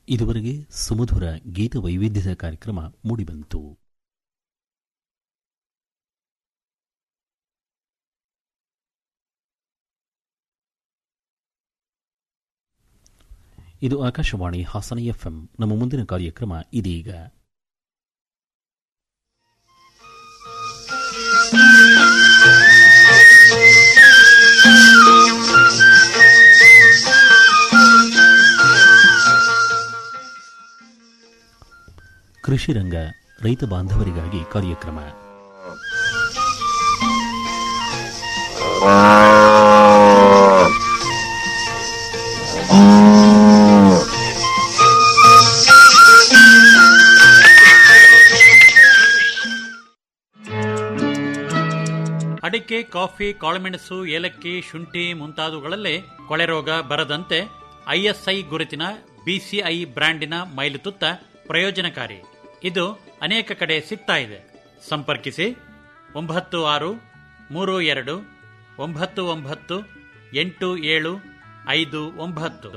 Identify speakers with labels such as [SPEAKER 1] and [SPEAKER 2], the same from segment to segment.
[SPEAKER 1] ಇದುವರೆಗೆ ಸುಮಧುರ ಗೀತ ವೈವಿಧ್ಯದ ಕಾರ್ಯಕ್ರಮ ಮೂಡಿಬಂತು ಇದು ಆಕಾಶವಾಣಿ ಹಾಸನ ಎಫ್ಎಂ ನಮ್ಮ ಮುಂದಿನ ಕಾರ್ಯಕ್ರಮ ಇದೀಗ ಕೃಷಿ ರಂಗ ರೈತ ಬಾಂಧವರಿಗಾಗಿ ಕಾರ್ಯಕ್ರಮ
[SPEAKER 2] ಅಡಿಕೆ ಕಾಫಿ ಕಾಳುಮೆಣಸು ಏಲಕ್ಕಿ ಶುಂಠಿ ಮುಂತಾದವುಗಳಲ್ಲೇ ಕೊಳೆ ರೋಗ ಬರದಂತೆ ಐಎಸ್ಐ ಗುರುತಿನ ಬಿಸಿಐ ಬ್ರ್ಯಾಂಡಿನ ಮೈಲುತುತ್ತ ಪ್ರಯೋಜನಕಾರಿ ಇದು ಅನೇಕ ಕಡೆ ಸಿಗ್ತಾ ಇದೆ ಸಂಪರ್ಕಿಸಿ ಒಂಬತ್ತು ಆರು ಮೂರು ಎರಡು ಒಂಬತ್ತು ಒಂಬತ್ತು ಎಂಟು ಏಳು ಐದು ಒಂಬತ್ತು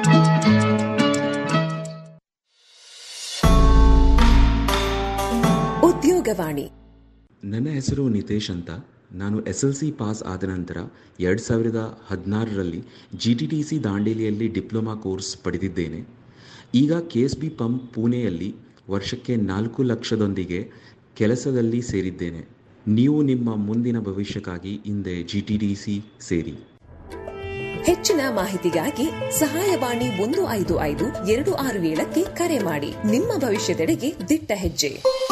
[SPEAKER 3] ಉದ್ಯೋಗವಾಣಿ
[SPEAKER 4] ನನ್ನ ಹೆಸರು ನಿತೇಶ್ ಅಂತ ನಾನು ಎಸ್ ಎಲ್ ಸಿ ಪಾಸ್ ಆದ ನಂತರ ಎರಡು ಸಾವಿರದ ಹದಿನಾರರಲ್ಲಿ ಜಿ ಟಿ ಟಿ ಸಿ ದಾಂಡೇಲಿಯಲ್ಲಿ ಡಿಪ್ಲೊಮಾ ಕೋರ್ಸ್ ಪಡೆದಿದ್ದೇನೆ ಈಗ ಕೆ ಎಸ್ ಬಿ ಪಂಪ್ ಪುಣೆಯಲ್ಲಿ ವರ್ಷಕ್ಕೆ ನಾಲ್ಕು ಲಕ್ಷದೊಂದಿಗೆ ಕೆಲಸದಲ್ಲಿ ಸೇರಿದ್ದೇನೆ ನೀವು ನಿಮ್ಮ ಮುಂದಿನ ಭವಿಷ್ಯಕ್ಕಾಗಿ ಹಿಂದೆ ಜಿ ಟಿ ಟಿ ಸಿ ಸೇರಿ
[SPEAKER 3] ಹೆಚ್ಚಿನ ಮಾಹಿತಿಗಾಗಿ ಸಹಾಯವಾಣಿ ಒಂದು ಐದು ಐದು ಎರಡು ಆರು ಏಳಕ್ಕೆ ಕರೆ ಮಾಡಿ ನಿಮ್ಮ ಭವಿಷ್ಯದೆಡೆಗೆ ದಿಟ್ಟ ಹೆಜ್ಜೆ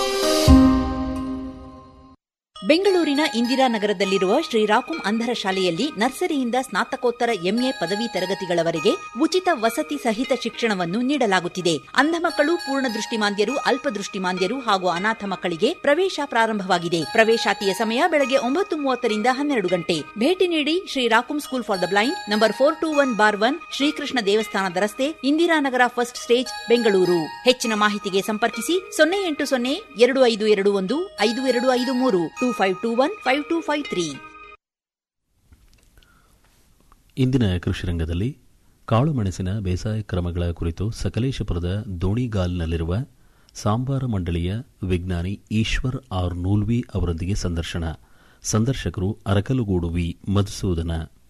[SPEAKER 5] ಬೆಂಗಳೂರಿನ ಇಂದಿರಾನಗರದಲ್ಲಿರುವ ಶ್ರೀರಾಕುಂ ಅಂಧರ ಶಾಲೆಯಲ್ಲಿ ನರ್ಸರಿಯಿಂದ ಸ್ನಾತಕೋತ್ತರ ಎಂಎ ಪದವಿ ತರಗತಿಗಳವರೆಗೆ ಉಚಿತ ವಸತಿ ಸಹಿತ ಶಿಕ್ಷಣವನ್ನು ನೀಡಲಾಗುತ್ತಿದೆ ಅಂಧ ಮಕ್ಕಳು ಪೂರ್ಣ ದೃಷ್ಟಿಮಾಂದ್ಯರು ಅಲ್ಪದೃಷ್ಟಿಮಾಂದ್ಯರು ಹಾಗೂ ಅನಾಥ ಮಕ್ಕಳಿಗೆ ಪ್ರವೇಶ ಪ್ರಾರಂಭವಾಗಿದೆ ಪ್ರವೇಶಾತಿಯ ಸಮಯ ಬೆಳಗ್ಗೆ ಒಂಬತ್ತು ಮೂವತ್ತರಿಂದ ಹನ್ನೆರಡು ಗಂಟೆ ಭೇಟಿ ನೀಡಿ ಶ್ರೀರಾಕುಂ school for the blind number four two one bar one Shrikrishna ದೇವಸ್ಥಾನದ ರಸ್ತೆ ಇಂದಿರಾನಗರ ಫಸ್ಟ್ ಸ್ಟೇಜ್ ಬೆಂಗಳೂರು ಹೆಚ್ಚಿನ ಮಾಹಿತಿಗೆ ಸಂಪರ್ಕಿಸಿ ಸೊನ್ನೆ ಎಂಟು ಸೊನ್ನೆ ಎರಡು ಐದು ಎರಡು ಒಂದು ಐದು ಎರಡು ಐದು ಮೂರು two five two one five two five three
[SPEAKER 1] ಇಂದಿನ ಕೃಷಿ ರಂಗದಲ್ಲಿ ಕಾಳುಮೆಣಸಿನ ಬೇಸಾಯ ಕ್ರಮಗಳ ಕುರಿತು ಸಕಲೇಶಪುರದ ದೋಣಿಗಾಲ್ನಲ್ಲಿರುವ ಸಾಂಬಾರ ಮಂಡಳಿಯ ವಿಜ್ಞಾನಿ ಈಶ್ವರ್ ಆರ್ ನೂಲ್ವಿ ಅವರೊಂದಿಗೆ ಸಂದರ್ಶನ ಸಂದರ್ಶಕರು ಅರಕಲುಗೂಡು ವಿ ಮಧುಸೂದನ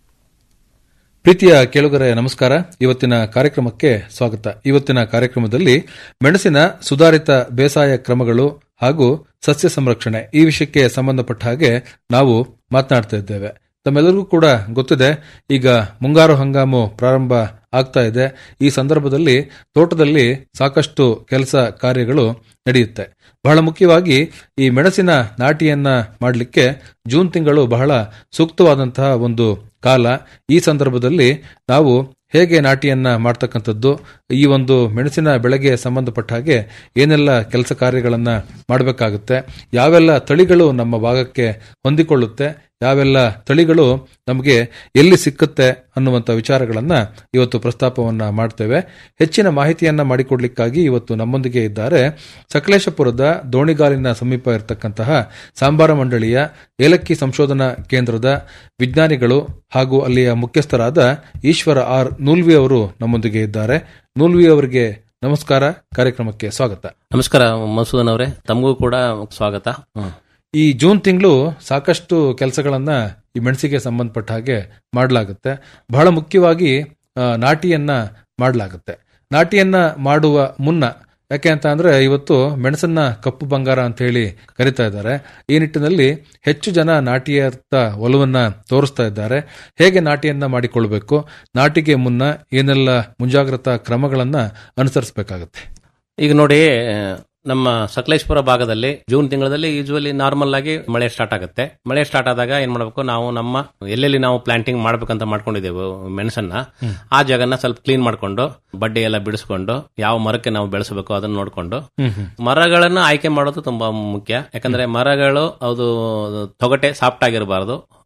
[SPEAKER 6] ಪ್ರೀತಿಯ ಕೇಳುಗರೆ ನಮಸ್ಕಾರ ಇವತ್ತಿನ ಕಾರ್ಯಕ್ರಮಕ್ಕೆ ಸ್ವಾಗತ ಇವತ್ತಿನ ಕಾರ್ಯಕ್ರಮದಲ್ಲಿ ಮೆಣಸಿನ ಸುಧಾರಿತ ಬೇಸಾಯ ಕ್ರಮಗಳು ಹಾಗೂ ಸಸ್ಯ ಸಂರಕ್ಷಣೆ ಈ ವಿಷಯಕ್ಕೆ ಸಂಬಂಧಪಟ್ಟ ಹಾಗೆ ನಾವು ಮಾತನಾಡ್ತಾ ಇದ್ದೇವೆ ತಮ್ಮೆಲ್ಲರಿಗೂ ಕೂಡ ಗೊತ್ತಿದೆ ಈಗ ಮುಂಗಾರು ಹಂಗಾಮು ಪ್ರಾರಂಭ ಆಗ್ತಾ ಇದೆ ಈ ಸಂದರ್ಭದಲ್ಲಿ ತೋಟದಲ್ಲಿ ಸಾಕಷ್ಟು ಕೆಲಸ ಕಾರ್ಯಗಳು ನಡೆಯುತ್ತೆ ಬಹಳ ಮುಖ್ಯವಾಗಿ ಈ ಮೆಣಸಿನ ನಾಟಿಯನ್ನ ಮಾಡಲಿಕ್ಕೆ ಜೂನ್ ತಿಂಗಳು ಬಹಳ ಸೂಕ್ತವಾದಂತಹ ಒಂದು ಕಾಲ ಈ ಸಂದರ್ಭದಲ್ಲಿ ನಾವು ಹೇಗೆ ನಾಟಿಯನ್ನ ಮಾಡ್ತಕ್ಕಂಥದ್ದು ಈ ಒಂದು ಮೆಣಸಿನ ಬೆಳೆಗೆ ಸಂಬಂಧಪಟ್ಟ ಹಾಗೆ ಏನೆಲ್ಲ ಕೆಲಸ ಕಾರ್ಯಗಳನ್ನ ಮಾಡಬೇಕಾಗುತ್ತೆ ಯಾವೆಲ್ಲ ತಳಿಗಳು ನಮ್ಮ ಭಾಗಕ್ಕೆ ಹೊಂದಿಕೊಳ್ಳುತ್ತೆ ಯಾವೆಲ್ಲ ತಳಿಗಳು ನಮಗೆ ಎಲ್ಲಿ ಸಿಕ್ಕುತ್ತೆ ಅನ್ನುವಂಥ ವಿಚಾರಗಳನ್ನ ಇವತ್ತು ಪ್ರಸ್ತಾಪವನ್ನ ಮಾಡ್ತೇವೆ ಹೆಚ್ಚಿನ ಮಾಹಿತಿಯನ್ನ ಮಾಡಿಕೊಡ್ಲಿಕ್ಕಾಗಿ ಇವತ್ತು ನಮ್ಮೊಂದಿಗೆ ಇದ್ದಾರೆ ಸಕಲೇಶಪುರದ ದೋಣಿಗಾಲಿನ ಸಮೀಪ ಇರತಕ್ಕಂತಹ ಸಾಂಬಾರ ಮಂಡಳಿಯ ಏಲಕ್ಕಿ ಸಂಶೋಧನಾ ಕೇಂದ್ರದ ವಿಜ್ಞಾನಿಗಳು ಹಾಗೂ ಅಲ್ಲಿಯ ಮುಖ್ಯಸ್ಥರಾದ ಈಶ್ವರ ಆರ್ ನೂಲ್ವಿ ಅವರು ನಮ್ಮೊಂದಿಗೆ ಇದ್ದಾರೆ ನೂಲ್ವಿ ಅವರಿಗೆ ನಮಸ್ಕಾರ ಕಾರ್ಯಕ್ರಮಕ್ಕೆ ಸ್ವಾಗತ
[SPEAKER 7] ನಮಸ್ಕಾರ ಮಸೂದನ್ ಅವರೇ ತಮಗೂ ಕೂಡ ಸ್ವಾಗತ
[SPEAKER 6] ಈ ಜೂನ್ ತಿಂಗಳು ಸಾಕಷ್ಟು ಕೆಲಸಗಳನ್ನ ಈ ಮೆಣಸಿಗೆ ಸಂಬಂಧಪಟ್ಟ ಹಾಗೆ ಮಾಡಲಾಗುತ್ತೆ ಬಹಳ ಮುಖ್ಯವಾಗಿ ಆ, ನಾಟಿಯನ್ನ ಮಾಡಲಾಗುತ್ತೆ ನಾಟಿಯನ್ನ ಮಾಡುವ ಮುನ್ನ ಯಾಕೆ ಅಂತ ಅಂದ್ರೆ ಇವತ್ತು ಮೆಣಸನ್ನ ಕಪ್ಪು ಬಂಗಾರ ಅಂತ ಹೇಳಿ ಕರಿತಾ ಇದ್ದಾರೆ ಈ ನಿಟ್ಟಿನಲ್ಲಿ ಹೆಚ್ಚು ಜನ ನಾಟಿಯತ್ತ ಒಲವನ್ನ ತೋರಿಸ್ತಾ ಇದ್ದಾರೆ ಹೇಗೆ ನಾಟಿಯನ್ನ ಮಾಡಿಕೊಳ್ಬೇಕು ನಾಟಿಗೆ ಮುನ್ನ ಏನೆಲ್ಲ ಮುಂಜಾಗ್ರತಾ ಕ್ರಮಗಳನ್ನ ಅನುಸರಿಸಬೇಕಾಗುತ್ತೆ
[SPEAKER 7] ಈಗ ನೋಡಿ ನಮ್ಮ ಸಕಲೇಶ್ಪುರ ಭಾಗದಲ್ಲಿ ಜೂನ್ ತಿಂಗಳಲ್ಲಿ ಯೂಶುವಲಿ ನಾರ್ಮಲ್ ಆಗಿ ಮಳೆ ಸ್ಟಾರ್ಟ್ ಆಗುತ್ತೆ ಮಳೆ ಸ್ಟಾರ್ಟ್ ಆದಾಗ ಏನ್ ಮಾಡಬೇಕು ನಾವು ನಮ್ಮ ಎಲ್ಲೆಲ್ಲಿ ನಾವು ಪ್ಲಾಂಟಿಂಗ್ ಮಾಡ್ಬೇಕಂತ ಮಾಡ್ಕೊಂಡಿದ್ದೇವೆ ಮೆಣಸನ್ನ ಆ ಜಾಗನ ಸ್ವಲ್ಪ ಕ್ಲೀನ್ ಮಾಡ್ಕೊಂಡು ಬಡ್ಡಿ ಎಲ್ಲ ಬಿಡಿಸ್ಕೊಂಡು ಯಾವ ಮರಕ್ಕೆ ನಾವು ಬೆಳೆಸಬೇಕು ಅದನ್ನ ನೋಡ್ಕೊಂಡು ಮರಗಳನ್ನ ಆಯ್ಕೆ ಮಾಡೋದು ತುಂಬಾ ಮುಖ್ಯ ಯಾಕಂದ್ರೆ ಮರಗಳು ಅದು ತೊಗಟೆ ಸಾಫ್ಟ್ ಆಗಿರಬಾರದು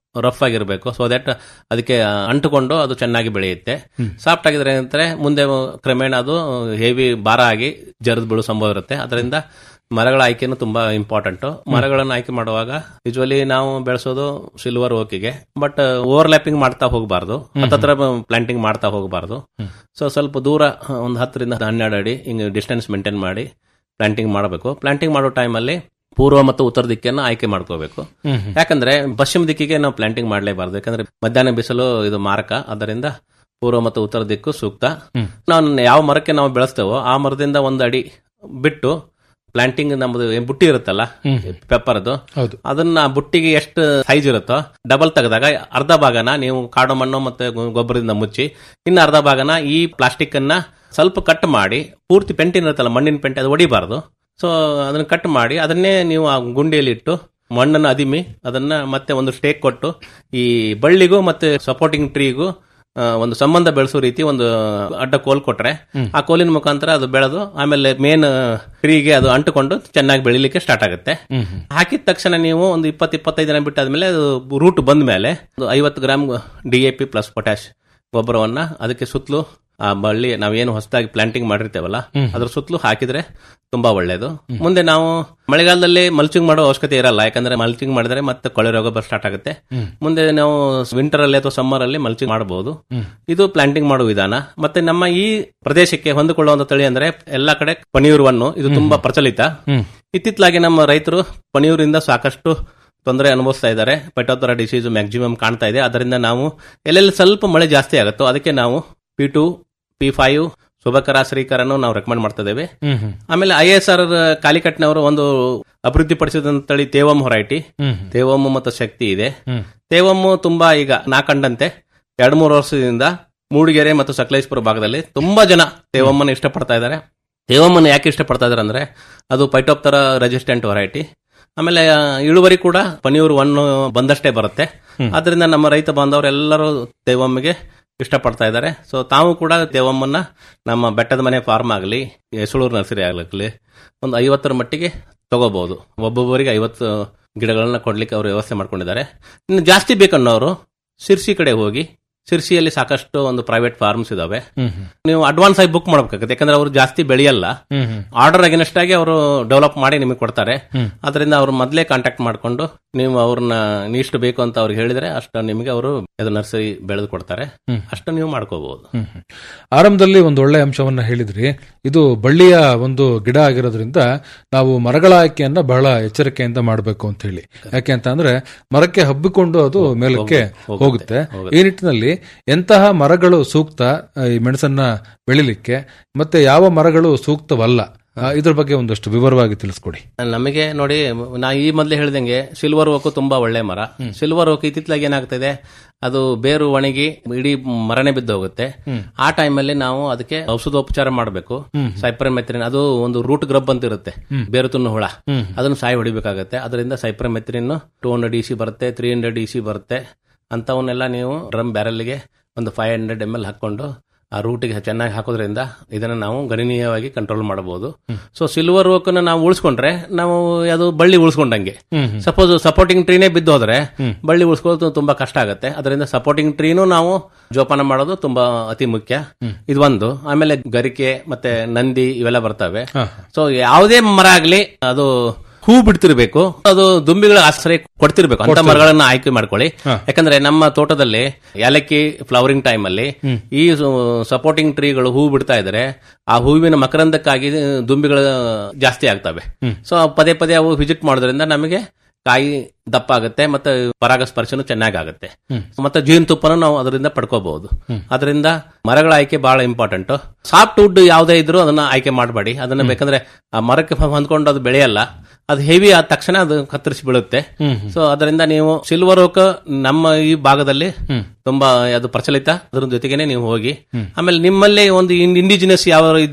[SPEAKER 7] ರಫ್ ಆಗಿರಬೇಕು ಸೊ ದಟ್ ಅದಕ್ಕೆ ಅಂಟುಕೊಂಡು ಅದು ಚೆನ್ನಾಗಿ ಬೆಳೆಯುತ್ತೆ ಸಾಫ್ಟ್ ಆಗಿದ್ರೆ ಏನಂತಾರೆ ಮುಂದೆ ಕ್ರಮೇಣ ಅದು ಹೆವಿ ಭಾರ ಆಗಿ ಜರಿದು ಬೀಳೋ ಸಂಭವ ಇರುತ್ತೆ ಅದರಿಂದ ಮರಗಳ ಆಯ್ಕೆನೂ ತುಂಬಾ ಇಂಪಾರ್ಟೆಂಟ್ ಮರಗಳನ್ನು ಆಯ್ಕೆ ಮಾಡುವಾಗ ಯೂಶುವಲಿ ನಾವು ಬೆಳೆಸೋದು ಸಿಲ್ವರ್ ಓಕಿಗೆ ಬಟ್ ಓವರ್ಲ್ಯಾಪಿಂಗ್ ಮಾಡ್ತಾ ಹೋಗಬಾರ್ದು ಹತ್ತತ್ರ ಪ್ಲಾಂಟಿಂಗ್ ಮಾಡ್ತಾ ಹೋಗಬಾರ್ದು ಸೊ ಸ್ವಲ್ಪ ದೂರ ಒಂದು ಹತ್ತರಿಂದ ಹನ್ನೆರಡು ಅಡಿ ಹಿಂಗೆ ಡಿಸ್ಟೆನ್ಸ್ ಮೇಂಟೈನ್ ಮಾಡಿ ಪ್ಲಾಂಟಿಂಗ್ ಮಾಡಬೇಕು ಪ್ಲಾಂಟಿಂಗ್ ಮಾಡೋ ಟೈಮಲ್ಲಿ ಪೂರ್ವ ಮತ್ತು ಉತ್ತರ ದಿಕ್ಕನ್ನು ಆಯ್ಕೆ ಮಾಡ್ಕೋಬೇಕು ಯಾಕಂದ್ರೆ ಪಶ್ಚಿಮ ದಿಕ್ಕಿಗೆ ನಾವು ಪ್ಲಾಂಟಿಂಗ್ ಮಾಡಲೇಬಾರ್ದು ಯಾಕಂದ್ರೆ ಮಧ್ಯಾಹ್ನ ಬಿಸಿಲು ಇದು ಮಾರಕ ಅದರಿಂದ ಪೂರ್ವ ಮತ್ತು ಉತ್ತರ ದಿಕ್ಕು ಸೂಕ್ತ ನಾವು ಯಾವ ಮರಕ್ಕೆ ನಾವು ಬೆಳೆಸ್ತೇವೋ ಆ ಮರದಿಂದ ಒಂದು ಅಡಿ ಬಿಟ್ಟು ಪ್ಲಾಂಟಿಂಗ್ ನಮ್ದು ಏನ್ ಬುಟ್ಟಿ ಇರುತ್ತಲ್ಲ ಪೆಪ್ಪರ್ದು
[SPEAKER 6] ಹೌದು.
[SPEAKER 7] ಅದನ್ನ ಆ ಬುಟ್ಟಿಗೆ ಎಷ್ಟು ಸೈಜ್ ಇರುತ್ತೋ ಡಬಲ್ ತೆಗೆದಾಗ ಅರ್ಧ ಭಾಗನ ನೀವು ಕಾಡು ಮಣ್ಣು ಮತ್ತೆ ಗೊ- ಗೊಬ್ಬರದಿಂದ ಮುಚ್ಚಿ ಇನ್ನು ಅರ್ಧ ಭಾಗನ ಈ ಪ್ಲಾಸ್ಟಿಕ್ ಅನ್ನ ಸ್ವಲ್ಪ ಕಟ್ ಮಾಡಿ ಪೂರ್ತಿ ಪೆಂಟಿನ ಇರುತ್ತಲ್ಲ ಮಣ್ಣಿನ ಪೆಂಟೆ ಅದು ಹೊಡಿಬಾರ್ದು ಸೊ ಅದನ್ನ ಕಟ್ ಮಾಡಿ ಅದನ್ನೇ ನೀವು ಆ ಗುಂಡಿಯಲ್ಲಿ ಇಟ್ಟು ಮಣ್ಣನ್ನು ಅದಿಮಿ ಅದನ್ನ ಮತ್ತೆ ಒಂದು ಸ್ಟೇಕ್ ಕೊಟ್ಟು ಈ ಬಳ್ಳಿಗೂ ಮತ್ತೆ ಸಪೋರ್ಟಿಂಗ್ ಟ್ರೀಗೂ ಆ, ಒಂದು ಸಂಬಂಧ ಬೆಳೆಸೋ ರೀತಿ ಒಂದು ಅಡ್ಡ ಕೋಲ್ ಕೊಟ್ರೆ ಆ ಕೋಲಿನ ಮುಖಾಂತರ ಅದು ಬೆಳೆದು ಆಮೇಲೆ ಮೇನ್ ಟ್ರೀಗೆ ಅದು ಅಂಟುಕೊಂಡು ಚೆನ್ನಾಗಿ ಬೆಳಿಲಿಕ್ಕೆ ಸ್ಟಾರ್ಟ್ ಆಗುತ್ತೆ ಹಾಕಿದ ತಕ್ಷಣ ನೀವು ಒಂದು ಇಪ್ಪತ್ತು ಇಪ್ಪತ್ತೈದು ದಿನ ಬಿಟ್ಟಾದ್ಮೇಲೆ ಅದು ರೂಟ್ ಬಂದ ಮೇಲೆ ಒಂದು ಐವತ್ತು gram D A P plus potash ಗೊಬ್ಬರವನ್ನ ಅದಕ್ಕೆ ಸುತ್ತಲೂ ಆ ಬಳ್ಳಿ ನಾವೇನು ಹೊಸದಾಗಿ ಪ್ಲಾಂಟಿಂಗ್ ಮಾಡಿರ್ತೇವಲ್ಲ ಅದ್ರ ಸುತ್ತಲೂ ಹಾಕಿದ್ರೆ ತುಂಬಾ ಒಳ್ಳೇದು ಮುಂದೆ ನಾವು ಮಳೆಗಾಲದಲ್ಲಿ ಮಲ್ಚಿಂಗ್ ಮಾಡೋ ಅವಶ್ಯಕತೆ ಇರಲ್ಲ ಯಾಕಂದ್ರೆ ಮಲ್ಚಿಂಗ್ ಮಾಡಿದ್ರೆ ಮತ್ತೆ ಕೊಳೆ ರೋಗ ಬರ್ ಸ್ಟಾರ್ಟ್ ಆಗುತ್ತೆ ಮುಂದೆ ನಾವು ವಿಂಟರ್ ಅಲ್ಲಿ ಅಥವಾ ಸಮ್ಮರ್ ಅಲ್ಲಿ ಮಲ್ಚಿಂಗ್ ಮಾಡಬಹುದು ಇದು ಪ್ಲಾಂಟಿಂಗ್ ಮಾಡೋ ವಿಧಾನ ಮತ್ತೆ ನಮ್ಮ ಈ ಪ್ರದೇಶಕ್ಕೆ ಹೊಂದಿಕೊಳ್ಳುವಂತ ತಳಿ ಅಂದ್ರೆ ಎಲ್ಲಾ ಕಡೆ ಪನಿಯೂರ್ವನ್ನು ಇದು ತುಂಬಾ ಪ್ರಚಲಿತ ಇತ್ತಿತ್ತಲಾಗಿ ನಮ್ಮ ರೈತರು ಪನಿಯೂರಿಂದ ಸಾಕಷ್ಟು ತೊಂದರೆ ಅನುಭವಿಸ್ತಾ ಇದ್ದಾರೆ ಪೆಟೋತರ ಡಿಸೀಸ್ ಮ್ಯಾಕ್ಸಿಮಮ್ ಕಾಣ್ತಾ ಇದೆ ಅದರಿಂದ ನಾವು ಎಲ್ಲೆಲ್ಲಿ ಸ್ವಲ್ಪ ಮಳೆ ಜಾಸ್ತಿ ಆಗುತ್ತೋ ಅದಕ್ಕೆ ನಾವು P two P five Shubhakara ಶ್ರೀಕರನ್ನು ನಾವು ರೆಕಮೆಂಡ್ ಮಾಡ್ತಾ ಇದ್ದೇವೆ ಆಮೇಲೆ ಐ ಎಸ್ ಆರ್ ಕಾಲಿಕಟ್ನವರು ಒಂದು ಅಭಿವೃದ್ಧಿಪಡಿಸಿದಂತ ತಳಿ ತೇವಮ್ ಹೊರೈಟಿ ತೇವಮ್ ಮತ್ತು ಶಕ್ತಿ ಇದೆ ತೇವಮ್ ತುಂಬಾ ಈಗ ನಾ ಕಂಡಂತೆ ಎರಡ್ ಮೂರು ವರ್ಷದಿಂದ ಮೂಡಿಗೆರೆ ಮತ್ತು ಸಕಲೇಶ್ಪುರ ಭಾಗದಲ್ಲಿ ತುಂಬಾ ಜನ ತೇವಮ್ಮನ ಇಷ್ಟಪಡ್ತಾ ಇದ್ದಾರೆ ತೇವಮ್ಮನ ಯಾಕೆ ಇಷ್ಟಪಡ್ತಾ ಇದಾರೆ ಅಂದ್ರೆ ಅದು ಪೈಟೋಪ್ತರ ರೆಸಿಸ್ಟೆಂಟ್ ವೆರೈಟಿ ಆಮೇಲೆ ಆ, ಇಳುವರಿ ಕೂಡ ಪನಿಯೂರು ಒನ್ ಬಂದಷ್ಟೇ ಬರುತ್ತೆ ಆದ್ರಿಂದ ನಮ್ಮ ರೈತ ಬಾಂಧವರು ಎಲ್ಲರೂ ತೇವಮ್ಮಿಗೆ ಇಷ್ಟಪಡ್ತಾ ಇದ್ದಾರೆ ಸೊ ತಾವು ಕೂಡ ತೇವಮ್ಮನ್ನ ನಮ್ಮ ಬೆಟ್ಟದ ಮನೆ ಫಾರ್ಮ್ ಆಗಲಿ ಯಸಳೂರು ನರ್ಸರಿ ಆಗ್ಲಿ ಒಂದು ಐವತ್ತರ ಮಟ್ಟಿಗೆ ತಗೋಬಹುದು ಒಬ್ಬೊಬ್ಬರಿಗೆ ಐವತ್ತು ಗಿಡಗಳನ್ನ ಕೊಡ್ಲಿಕ್ಕೆ ಅವರು ವ್ಯವಸ್ಥೆ ಮಾಡ್ಕೊಂಡಿದ್ದಾರೆ ಇನ್ನು ಜಾಸ್ತಿ ಬೇಕನ್ನೋರು ಸಿರ್ಸಿ ಕಡೆ ಹೋಗಿ ಸಿರ್ಸಿಯಲ್ಲಿ ಸಾಕಷ್ಟು ಒಂದು ಪ್ರೈವೇಟ್ ಫಾರ್ಮ್ಸ್ ಇದಾವೆ ನೀವು ಅಡ್ವಾನ್ಸ್ ಆಗಿ ಬುಕ್ ಮಾಡ್ಬೇಕಾಗುತ್ತೆ ಯಾಕಂದ್ರೆ ಅವರು ಜಾಸ್ತಿ ಬೆಳೆಯಲ್ಲ ಆರ್ಡರ್ ಅಗೇನೆಸ್ಟ್ ಆಗಿ ಅವರು ಡೆವಲಪ್ ಮಾಡಿ ನಿಮಗೆ ಕೊಡ್ತಾರೆ ಅದರಿಂದ ಅವ್ರು ಮೊದಲೇ ಕಾಂಟ್ಯಾಕ್ಟ್ ಮಾಡ್ಕೊಂಡು ನೀವು ಅವ್ರನ್ನ ನೀಷ್ಟು ಬೇಕು ಅಂತ ಅವ್ರಿಗೆ ಹೇಳಿದ್ರೆ ಅಷ್ಟು ನಿಮಗೆ ಅವರು ಅದು ನರ್ಸರಿ ಬೆಳೆದು ಕೊಡ್ತಾರೆ ಅಷ್ಟು ನೀವು ಮಾಡ್ಕೋಬಹುದು
[SPEAKER 6] ಹ್ಮ್ ಹ್ಮ್. ಆರಂಭದಲ್ಲಿ ಒಂದು ಒಳ್ಳೆ ಅಂಶವನ್ನ ಹೇಳಿದ್ರಿ ಇದು ಬಳ್ಳಿಯ ಒಂದು ಗಿಡ ಆಗಿರೋದ್ರಿಂದ ನಾವು ಮರಗಳ ಆಯ್ಕೆಯನ್ನ ಬಹಳ ಎಚ್ಚರಿಕೆಯಿಂದ ಮಾಡಬೇಕು ಅಂತ ಹೇಳಿ ಯಾಕೆ ಅಂತ ಅಂದ್ರೆ ಮರಕ್ಕೆ ಹಬ್ಬಿಕೊಂಡು ಅದು ಮೇಲಕ್ಕೆ ಹೋಗುತ್ತೆ ಈ ನಿಟ್ಟಿನಲ್ಲಿ ಎಂತಹ ಮರಗಳು ಸೂಕ್ತ ಆ, ಈ ಮೆಣಸನ್ನ ಬೆಳಿಲಿಕ್ಕೆ ಮತ್ತೆ ಯಾವ ಮರಗಳು ಸೂಕ್ತವಲ್ಲ ಆ, ಇದ್ರ ಬಗ್ಗೆ ಒಂದಷ್ಟು ವಿವರವಾಗಿ ತಿಳಿಸ್ಕೊಡಿ
[SPEAKER 7] ನಮಗೆ ನೋಡಿ ನಾ ಈ ಮೊದಲೇ ಹೇಳ್ದಂಗೆ ಸಿಲ್ವರ್ ಓಕು ತುಂಬಾ ಒಳ್ಳೆ ಮರ ಸಿಲ್ವರ್ ಓಕ್ ಇತ್ತಿತ್ತಲಾಗಿ ಏನಾಗ್ತದೆ ಅದು ಬೇರು ಒಣಗಿ ಇಡೀ ಮರನೇ ಬಿದ್ದು ಹೋಗುತ್ತೆ ಆ ಟೈಮಲ್ಲಿ ನಾವು ಅದಕ್ಕೆ ಔಷಧೋಪಚಾರ ಮಾಡಬೇಕು ಸೈಪ್ರಮೆತ್ರಿನ್ ಅದು ಒಂದು ರೂಟ್ ಗ್ರಬ್ ಅಂತ ಇರುತ್ತೆ ಬೇರು ತುನ್ನು ಹುಳ ಅದನ್ನು ಸಾಯಿ ಹೊಡಿಬೇಕಾಗತ್ತೆ ಅದರಿಂದ cypermethrin two hundred E C ಬರುತ್ತೆ ತ್ರೀ ಹಂಡ್ರೆಡ್ ಇ ಸಿ ಬರುತ್ತೆ ಅಂತವನ್ನೆಲ್ಲ ನೀವು ಡ್ರಮ್ ಬ್ಯಾರಲ್ಗೆ ಒಂದು ಫೈವ್ ಹಂಡ್ರೆಡ್ ಎಮ್ ಎಲ್ ಹಾಕೊಂಡು ಆ ರೂಟಿಗೆ ಚೆನ್ನಾಗಿ ಹಾಕೋದ್ರಿಂದ ಇದನ್ನ ನಾವು ಗಣನೀಯವಾಗಿ ಕಂಟ್ರೋಲ್ ಮಾಡಬಹುದು ಸೊ ಸಿಲ್ವರ್ ಓಕ್ ನಾವು ಉಳಿಸ್ಕೊಂಡ್ರೆ ನಾವು ಅದು ಬಳ್ಳಿ ಉಳಿಸ್ಕೊಂಡಂಗೆ ಸಪೋಸ್ ಸಪೋರ್ಟಿಂಗ್ ಟ್ರೀನೇ ಬಿದ್ದು ಹೋದ್ರೆ ಬಳ್ಳಿ ಉಳಿಸ್ಕೊಳ್ಳೋದು ತುಂಬಾ ಕಷ್ಟ ಆಗುತ್ತೆ ಅದರಿಂದ ಸಪೋರ್ಟಿಂಗ್ ಟ್ರೀನು ನಾವು ಜೋಪಾನ ಮಾಡೋದು ತುಂಬಾ ಅತಿ ಮುಖ್ಯ ಇದು ಒಂದು ಆಮೇಲೆ ಗರಿಕೆ ಮತ್ತೆ ನಂದಿ ಇವೆಲ್ಲ ಬರ್ತವೆ ಸೊ ಯಾವುದೇ ಮರ ಆಗ್ಲಿ ಅದು ಹೂ ಬಿಡ್ತಿರ್ಬೇಕು ಅದು ದುಂಬಿಗಳ ಆಶ್ರಯ ಕೊಡ್ತಿರ್ಬೇಕು ಅಂತ ಮರಗಳನ್ನ ಆಯ್ಕೆ ಮಾಡ್ಕೊಳ್ಳಿ ಯಾಕಂದ್ರೆ ನಮ್ಮ ತೋಟದಲ್ಲಿ ಏಲಕ್ಕಿ ಫ್ಲವರಿಂಗ್ ಟೈಮ್ ಅಲ್ಲಿ ಈ ಸಪೋರ್ಟಿಂಗ್ ಟ್ರೀಗಳು ಹೂ ಬಿಡ್ತಾ ಇದ್ರೆ ಆ ಹೂವಿನ ಮಕರಂದಕ್ಕಾಗಿ ದುಂಬಿಗಳು ಜಾಸ್ತಿ ಆಗ್ತವೆ ಸೊ ಪದೇ ಪದೇ ಅವು ವಿಸಿಟ್ ಮಾಡೋದ್ರಿಂದ ನಮಗೆ ಕಾಯಿ ದಪ್ಪ ಆಗುತ್ತೆ ಮತ್ತೆ ಪರಾಗಸ್ಪರ್ಶನು ಚೆನ್ನಾಗಿ ಆಗುತ್ತೆ ಮತ್ತೆ ಜೇನುತುಪ್ಪನ ನಾವು ಅದರಿಂದ ಪಡ್ಕೋಬಹುದು ಅದರಿಂದ ಮರಗಳ ಆಯ್ಕೆ ಬಹಳ ಇಂಪಾರ್ಟೆಂಟ್ ಸಾಫ್ಟ್ ವುಡ್ ಯಾವುದೇ ಇದ್ರೂ ಅದನ್ನ ಆಯ್ಕೆ ಮಾಡಬೇಡಿ ಅದನ್ನ ಬೇಕಂದ್ರೆ ಆ ಮರಕ್ಕೆ ಹೊಂದ್ಕೊಂಡು ಅದು ಬೆಳೆಯಲ್ಲ ಅದು ಹೆವಿ ಆದ ತಕ್ಷಣ ಅದು ಕತ್ತರಿಸಿ ಬೀಳುತ್ತೆ ಸೊ ಅದರಿಂದ ನೀವು ಸಿಲ್ವರ್ ಓಕ್ ನಮ್ಮ ಈ ಭಾಗದಲ್ಲಿ ತುಂಬಾ ಅದು ಪ್ರಚಲಿತ ಅದ್ರ ಜೊತೆಗೇನೆ ನೀವು ಹೋಗಿ ಆಮೇಲೆ ನಿಮ್ಮಲ್ಲಿ ಒಂದು ಇಂಡಿಜಿನಸ್ ಯಾವ ಇದ್ರೆ